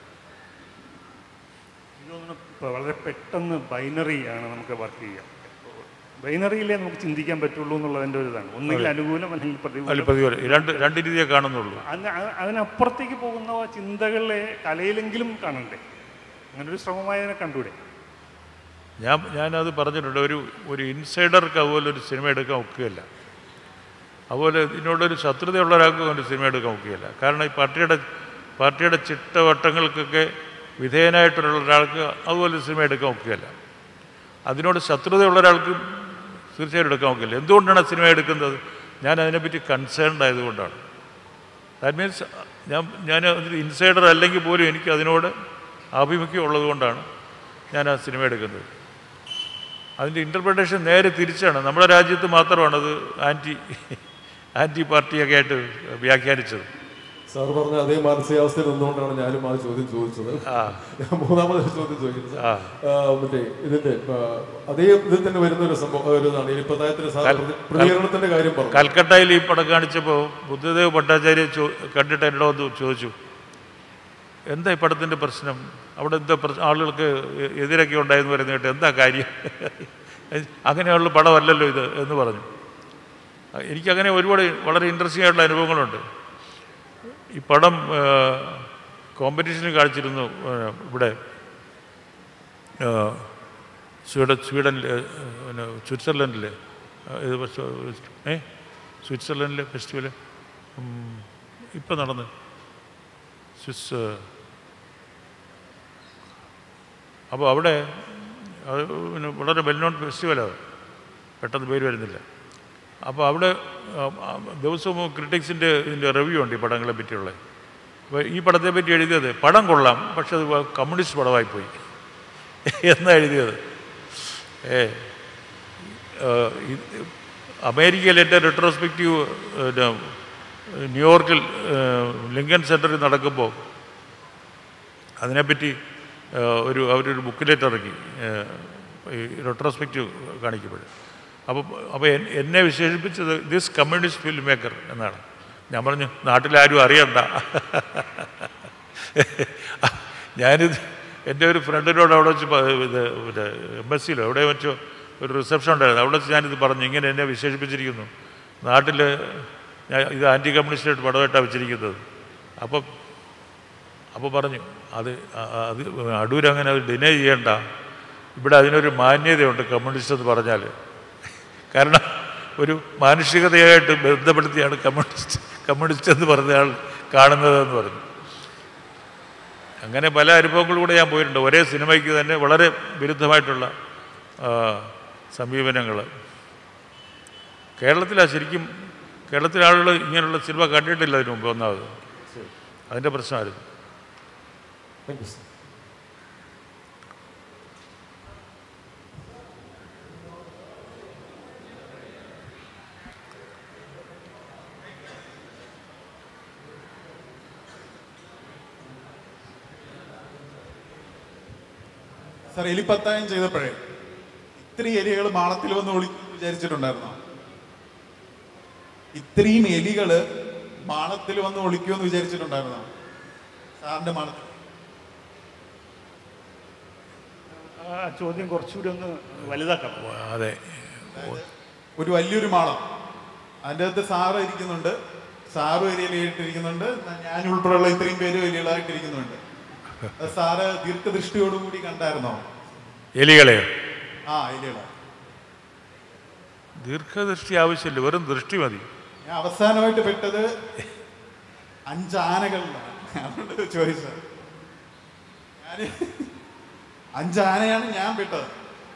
[SPEAKER 1] എനിക്ക് തോന്നുന്നു ഇപ്പൊ വളരെ പെട്ടെന്ന് ബൈനറി ആണ് നമുക്ക് വർക്ക് ചെയ്യാം ബൈനറിയിലേ നമുക്ക് ചിന്തിക്കാൻ പറ്റുള്ളൂ എന്നുള്ളതിൻ്റെ ഒരു ഇതാണ് ഒന്നുകിൽ അനുകൂലം അല്ലെങ്കിൽ പ്രതികൂലം
[SPEAKER 2] അതിൽ പ്രതികൂലം രണ്ട് രണ്ട് രീതിയെ കാണുന്നുള്ളൂ
[SPEAKER 1] അതിന് അ- അതിനപ്പുറത്തേക്ക് പോകുന്ന ചിന്തകളെ കലയിലെങ്കിലും കാണണ്ടേ അങ്ങനെ ഒരു ശ്രമമായി അതിനെ കണ്ടൂടെ
[SPEAKER 2] ഞാൻ ഞാനത് പറഞ്ഞിട്ടുണ്ട് ഒരു ഒരു ഇൻസൈഡർക്ക് അതുപോലെ ഒരു സിനിമ എടുക്കാൻ ഒക്കുകയില്ല അതുപോലെ ഇതിനോടൊരു ശത്രുതയുള്ള ഒരാൾക്കും ഒരു സിനിമ എടുക്കാൻ ഒക്കുകയില്ല കാരണം ഈ പാർട്ടിയുടെ പാർട്ടിയുടെ ചിട്ടവട്ടങ്ങൾക്കൊക്കെ വിധേയനായിട്ടുള്ള ഒരാൾക്ക് അതുപോലെ ഒരു സിനിമ എടുക്കാൻ ഒക്കുകയില്ല അതിനോട് ശത്രുതയുള്ള ഒരാൾക്ക് തീർച്ചയായും എടുക്കാൻ ഒക്കില്ല എന്തുകൊണ്ടാണ് ആ സിനിമ എടുക്കുന്നത് ഞാൻ അതിനെപ്പറ്റി കൺസേൺഡ് ആയതുകൊണ്ടാണ് ദാറ്റ് മീൻസ് ഞാൻ ഞാൻ ഒരു ഇൻസൈഡർ അല്ലെങ്കിൽ പോലും എനിക്ക് അതിനോട് ആഭിമുഖ്യം ഉള്ളതുകൊണ്ടാണ് ഞാൻ ആ സിനിമ എടുക്കുന്നത് അതിൻ്റെ ഇൻ്റർപ്രിട്ടേഷൻ നേരെ തിരിച്ചാണ് നമ്മുടെ രാജ്യത്ത് മാത്രമാണ് അത് ആൻറ്റി ആൻറ്റി പാർട്ടിയൊക്കെ ആയിട്ട് വ്യാഖ്യാനിച്ചത്
[SPEAKER 3] സാർ പറഞ്ഞ അതേ മാനസികാവസ്ഥയിൽ നിന്നുകൊണ്ടാണ് ഞാനും ആ ചോദ്യം ചോദിച്ചത്
[SPEAKER 2] ആ
[SPEAKER 3] ഞാൻ മൂന്നാമതൊരു ചോദ്യം ചോദിക്കുന്നത്
[SPEAKER 2] ആ.
[SPEAKER 3] ആ, മറ്റേ ഇതിന്റെ ആ, അതേ ഇതിൽ തന്നെ വരുന്ന ഒരു സംഭവം ഒരു ഇതാണ് എലിപ്പത്തായത്തിന് സാർ പ്രതി- പ്രതികരണത്തിന്റെ കാര്യം പറഞ്ഞു
[SPEAKER 2] കൽക്കട്ടയിൽ ഈ പടം കാണിച്ചപ്പോൾ ബുദ്ധദേവ് ഭട്ടാചാര്യ ചോ കണ്ടിട്ട് എന്നോട് വന്ന് ചോദിച്ചു എന്താ ഈ പടത്തിൻ്റെ പ്രശ്നം അവിടെ എന്താ പ്രശ്നം ആളുകൾക്ക് എ- എതിരൊക്കെ ഉണ്ടായെന്ന് പറയുന്ന കേട്ട് എന്താ കാര്യം അങ്ങനെയുള്ള പടമല്ലല്ലോ ഇത് എന്ന് പറഞ്ഞു എനിക്കങ്ങനെ ഒരുപാട് വളരെ ഇൻട്രസ്റ്റിംഗ് ആയിട്ടുള്ള അനുഭവങ്ങളുണ്ട് ഈ പടം കോമ്പറ്റീഷന് കാണിച്ചിരുന്നു ആ, ഇവിടെ ആ, സ്വീഡൻ സ്വീഡനിൽ പിന്നെ സ്വിറ്റ്സർലൻഡിൽ ഇത് പക്ഷേ, ഏ സ്വിറ്റ്സർലൻഡിലെ ഫെസ്റ്റിവൽ ഇപ്പം നടന്ന് സ്വിസ് അപ്പോൾ അവിടെ അത് പിന്നെ വളരെ വെൽ നോൺ ഫെസ്റ്റിവലാണ് പെട്ടെന്ന് പേര് വരുന്നില്ല അപ്പോൾ അവിടെ ആ, ആ, ദിവസവും ക്രിട്ടിക്സിൻ്റെ ഇതിൻ്റെ റിവ്യൂ ഉണ്ട് ഈ പടങ്ങളെ പറ്റിയുള്ള അപ്പോൾ ഈ പടത്തെ പറ്റി എഴുതിയത് പടം കൊള്ളാം പക്ഷെ അത് കമ്മ്യൂണിസ്റ്റ് പടമായി പോയി എന്നാ എഴുതിയത് ഏ ആ, ഇത് അമേരിക്കയിൽ എൻ്റെ റെട്രോസ്പെക്റ്റീവ് പിന്നെ ന്യൂയോർക്കിൽ ആ, ലിങ്കൺ സെൻറ്ററിൽ നടക്കുമ്പോൾ അതിനെപ്പറ്റി ആ, ഒരു അവരൊരു ബുക്കിലേറ്റ് ഇറക്കി ആ, ഈ റെട്രോസ്പെക്റ്റീവ് കാണിക്കുമ്പോൾ അപ്പോൾ അപ്പോൾ എൻ- എന്നെ വിശേഷിപ്പിച്ചത് ദിസ് കമ്മ്യൂണിസ്റ്റ് ഫിലിം മേക്കർ എന്നാണ് ഞാൻ പറഞ്ഞു നാട്ടിലാരും അറിയണ്ട ഞാനിത് എൻ്റെ ഒരു ഫ്രണ്ടിനോട് അവിടെ വെച്ച് പ- ഇത് പിന്നെ എംബസിയിലോ എവിടെ വെച്ചോ ഒരു റിസപ്ഷൻ ഉണ്ടായിരുന്നു അവിടെ വെച്ച് ഞാനിത് പറഞ്ഞു ഇങ്ങനെ എന്നെ വിശേഷിപ്പിച്ചിരിക്കുന്നു നാട്ടിൽ ഞാൻ ഇത് ആൻറ്റി കമ്മ്യൂണിസ്റ്റ് പടമായിട്ടാണ് വെച്ചിരിക്കുന്നത് അപ്പം അപ്പോൾ പറഞ്ഞു അത് അ- അ- അത് അടൂർ അങ്ങനെ അത് ഡിനൈ ചെയ്യണ്ട ഇവിടെ അതിനൊരു മാന്യതയുണ്ട് കമ്മ്യൂണിസ്റ്റ് എന്ന് പറഞ്ഞാൽ കാരണം ഒരു മാനുഷികതയായിട്ട് ബന്ധപ്പെടുത്തിയാണ് കമ്മ്യൂണിസ്റ്റ് കമ്മ്യൂണിസ്റ്റ് എന്ന് പറഞ്ഞ ആൾ കാണുന്നതെന്ന് പറഞ്ഞു അങ്ങനെ പല അനുഭവങ്ങളിലൂടെ ഞാൻ പോയിട്ടുണ്ട് ഒരേ സിനിമയ്ക്ക് തന്നെ വളരെ വിരുദ്ധമായിട്ടുള്ള ആ, സമീപനങ്ങൾ കേരളത്തിലാണ് ശരിക്കും കേരളത്തിലെ ആളുകൾ ഇങ്ങനെയുള്ള സിനിമ കണ്ടിട്ടില്ല അതിന് മുമ്പ് ഒന്നാമത് അതിൻ്റെ പ്രശ്നമായിരുന്നു
[SPEAKER 3] thank you sir
[SPEAKER 4] sir Elippathayam ചെയ്തപ്പോഴേ ഇത്രയും എലികൾ മാളത്തിൽ വന്ന് വിളിക്കും വിചാരിച്ചിട്ടുണ്ടായിരുന്നോ ഇത്രയും എലികള് മാളത്തിൽ വന്ന് ഒളിക്കുമെന്ന് വിചാരിച്ചിട്ടുണ്ടായിരുന്നോ സാറിന്റെ മാളത്തിൽ
[SPEAKER 1] ആ ചോദ്യം കുറച്ചുകൂടി ഒന്ന് വലുതാക്കാം
[SPEAKER 2] അതെ
[SPEAKER 4] ഒരു വലിയൊരു മാളം അതിൻ്റെ അകത്ത് സാറ് ഇരിക്കുന്നുണ്ട് സാറ് എലിയിലിട്ടിരിക്കുന്നുണ്ട് ഞാൻ ഉൾപ്പെടെയുള്ള ഇത്രയും പേര് എലികളായിട്ടിരിക്കുന്നുണ്ട് അത് സാറ് ദീർഘദൃഷ്ടിയോടുകൂടി കണ്ടായിരുന്നോ
[SPEAKER 2] എലികളെയോ
[SPEAKER 4] ആ എലികളെ
[SPEAKER 2] ദീർഘദൃഷ്ടി ആവശ്യമില്ല വെറും ദൃഷ്ടി മതി
[SPEAKER 4] ഞാൻ അവസാനമായിട്ട് പെട്ടത് അഞ്ച് ആനകളിലാണ് അതുകൊണ്ട് ചോദിച്ചത് ഞാൻ അഞ്ച് ആനയാണ് ഞാൻ പെട്ടത്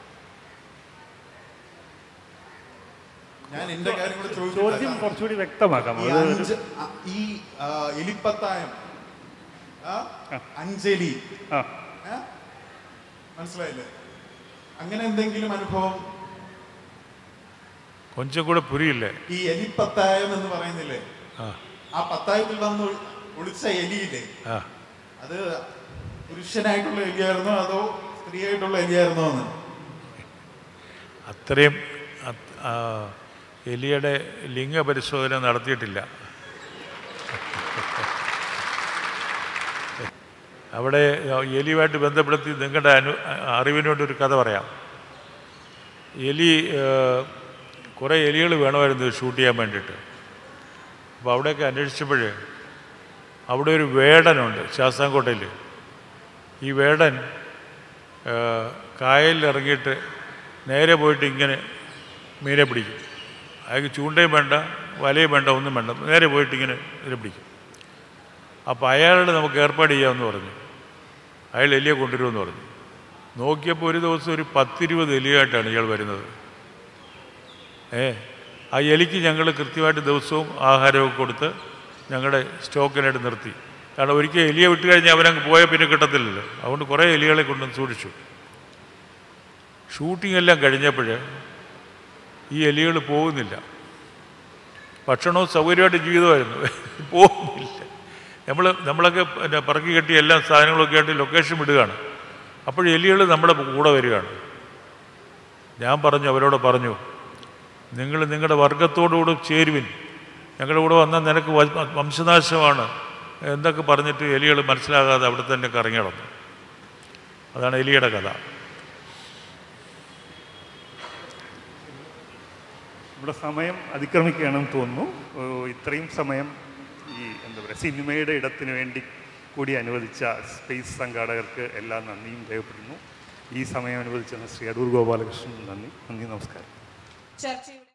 [SPEAKER 4] ഞാൻ എന്റെ കാര്യം കൂടെ
[SPEAKER 1] ചോദ്യം
[SPEAKER 4] ചോദിച്ചു
[SPEAKER 1] കുറച്ചുകൂടി വ്യക്തമാക്കാം
[SPEAKER 4] ഈ
[SPEAKER 1] അത് ഒരു-
[SPEAKER 4] അഞ്ച് അ- ഈ ആ, എലിപ്പത്തായം ആ, അഞ്ചെലി
[SPEAKER 1] ആ
[SPEAKER 4] ഏ? മനസ്സിലായില്ലേ അങ്ങനെ എന്തെങ്കിലും അനുഭവം
[SPEAKER 2] കൊഞ്ചം കൂടെ പുരിയില്ലേ
[SPEAKER 4] ഈ എലിപ്പത്തായം എന്ന് പറയുന്നില്ലേ
[SPEAKER 2] ആ
[SPEAKER 4] ആ പത്തായത്തിൽ വന്ന് ഒളി- ഒളിച്ച എലിയില്ലേ
[SPEAKER 2] ആ
[SPEAKER 4] അത് പുരുഷനായിട്ടുള്ള എലിയായിരുന്നോ അതോ സ്ത്രീയായിട്ടുള്ള എലിയായിരുന്നോ എന്ന്
[SPEAKER 2] അത്രയും അത്- ആ, എലിയുടെ ലിംഗ പരിശോധന നടത്തിയിട്ടില്ല അവിടെ എലിയുമായിട്ട് ബന്ധപ്പെടുത്തി നിങ്ങളുടെ അനു അറിവിന് വേണ്ടി ഒരു കഥ പറയാം എലി കുറേ എലികൾ വേണമായിരുന്നു ഷൂട്ട് ചെയ്യാൻ വേണ്ടിയിട്ട് അപ്പോൾ അവിടെയൊക്കെ അന്വേഷിച്ചപ്പോൾ അവിടെ ഒരു വേടനുണ്ട് ശാസ്താംകോട്ടയിൽ ഈ വേടൻ ആ, കായലിൽ ഇറങ്ങിയിട്ട് നേരെ പോയിട്ട് ഇങ്ങനെ മീനെ പിടിക്കും അയാൾക്ക് ചൂണ്ടയും വേണ്ട വലയും വേണ്ട ഒന്നും വേണ്ട നേരെ പോയിട്ട് ഇങ്ങനെ ഇതിനെ പിടിക്കും അപ്പോൾ അയാളോട് നമുക്ക് ഏർപ്പാട് ചെയ്യാമെന്ന് പറഞ്ഞു അയാൾ എലിയെ കൊണ്ടുവരുമെന്ന് പറഞ്ഞു നോക്കിയപ്പോൾ ഒരു ദിവസം ഒരു പത്തിരുപത് എലിയായിട്ടാണ് ഇയാൾ വരുന്നത് ഏ ആ എലിക്ക് ഞങ്ങൾ കൃത്യമായിട്ട് ദിവസവും ആഹാരമൊക്കെ കൊടുത്ത് ഞങ്ങളുടെ സ്റ്റോക്കിനായിട്ട് നിർത്തി കാരണം ഒരിക്കൽ എലിയെ വിട്ട് കഴിഞ്ഞാൽ അവനങ്ങ് പോയാൽ പിന്നെ കിട്ടത്തില്ലല്ലോ അതുകൊണ്ട് കുറേ എലികളെ കൊണ്ടുവന്ന് സൂക്ഷിച്ചു ഷൂട്ടിംഗ് എല്ലാം കഴിഞ്ഞപ്പോൾ ഈ എലികൾ പോകുന്നില്ല ഭക്ഷണവും സൗകര്യമായിട്ട് ജീവിതമായിരുന്നു പോകുന്നില്ല നമ്മൾ നമ്മളൊക്കെ പിന്നെ പറക്കി കെട്ടി എല്ലാ സാധനങ്ങളൊക്കെ ആയിട്ട് ലൊക്കേഷൻ വിടുകയാണ് അപ്പോൾ എലികൾ നമ്മുടെ കൂടെ വരികയാണ് ഞാൻ പറഞ്ഞു അവരോട് പറഞ്ഞു നിങ്ങൾ നിങ്ങളുടെ വർഗത്തോടുകൂടെ ചേരുവിൻ ഞങ്ങളുടെ കൂടെ വന്നാൽ നിനക്ക് വ- വംശനാശമാണ് എന്നൊക്കെ പറഞ്ഞിട്ട് എലികൾ മനസ്സിലാകാതെ അവിടെ തന്നെ കറങ്ങി നടന്നു അതാണ് എലിയുടെ കഥ
[SPEAKER 1] ഇവിടെ സമയം അതിക്രമിക്കുകയാണെന്ന് തോന്നുന്നു ഓ, ഇത്രയും സമയം ഈ എന്താ പറയുക സിനിമയുടെ ഇടത്തിന് വേണ്ടി കൂടി അനുവദിച്ച സ്പേസ് സംഘാടകർക്ക് എല്ലാ നന്ദിയും രേഖപ്പെടുന്നു ഈ സമയം അനുവദിച്ച ശ്രീ അടൂർ ഗോപാലകൃഷ്ണൻ നന്ദി നന്ദി നമസ്കാരം
[SPEAKER 5] ചർച്ചയുടെ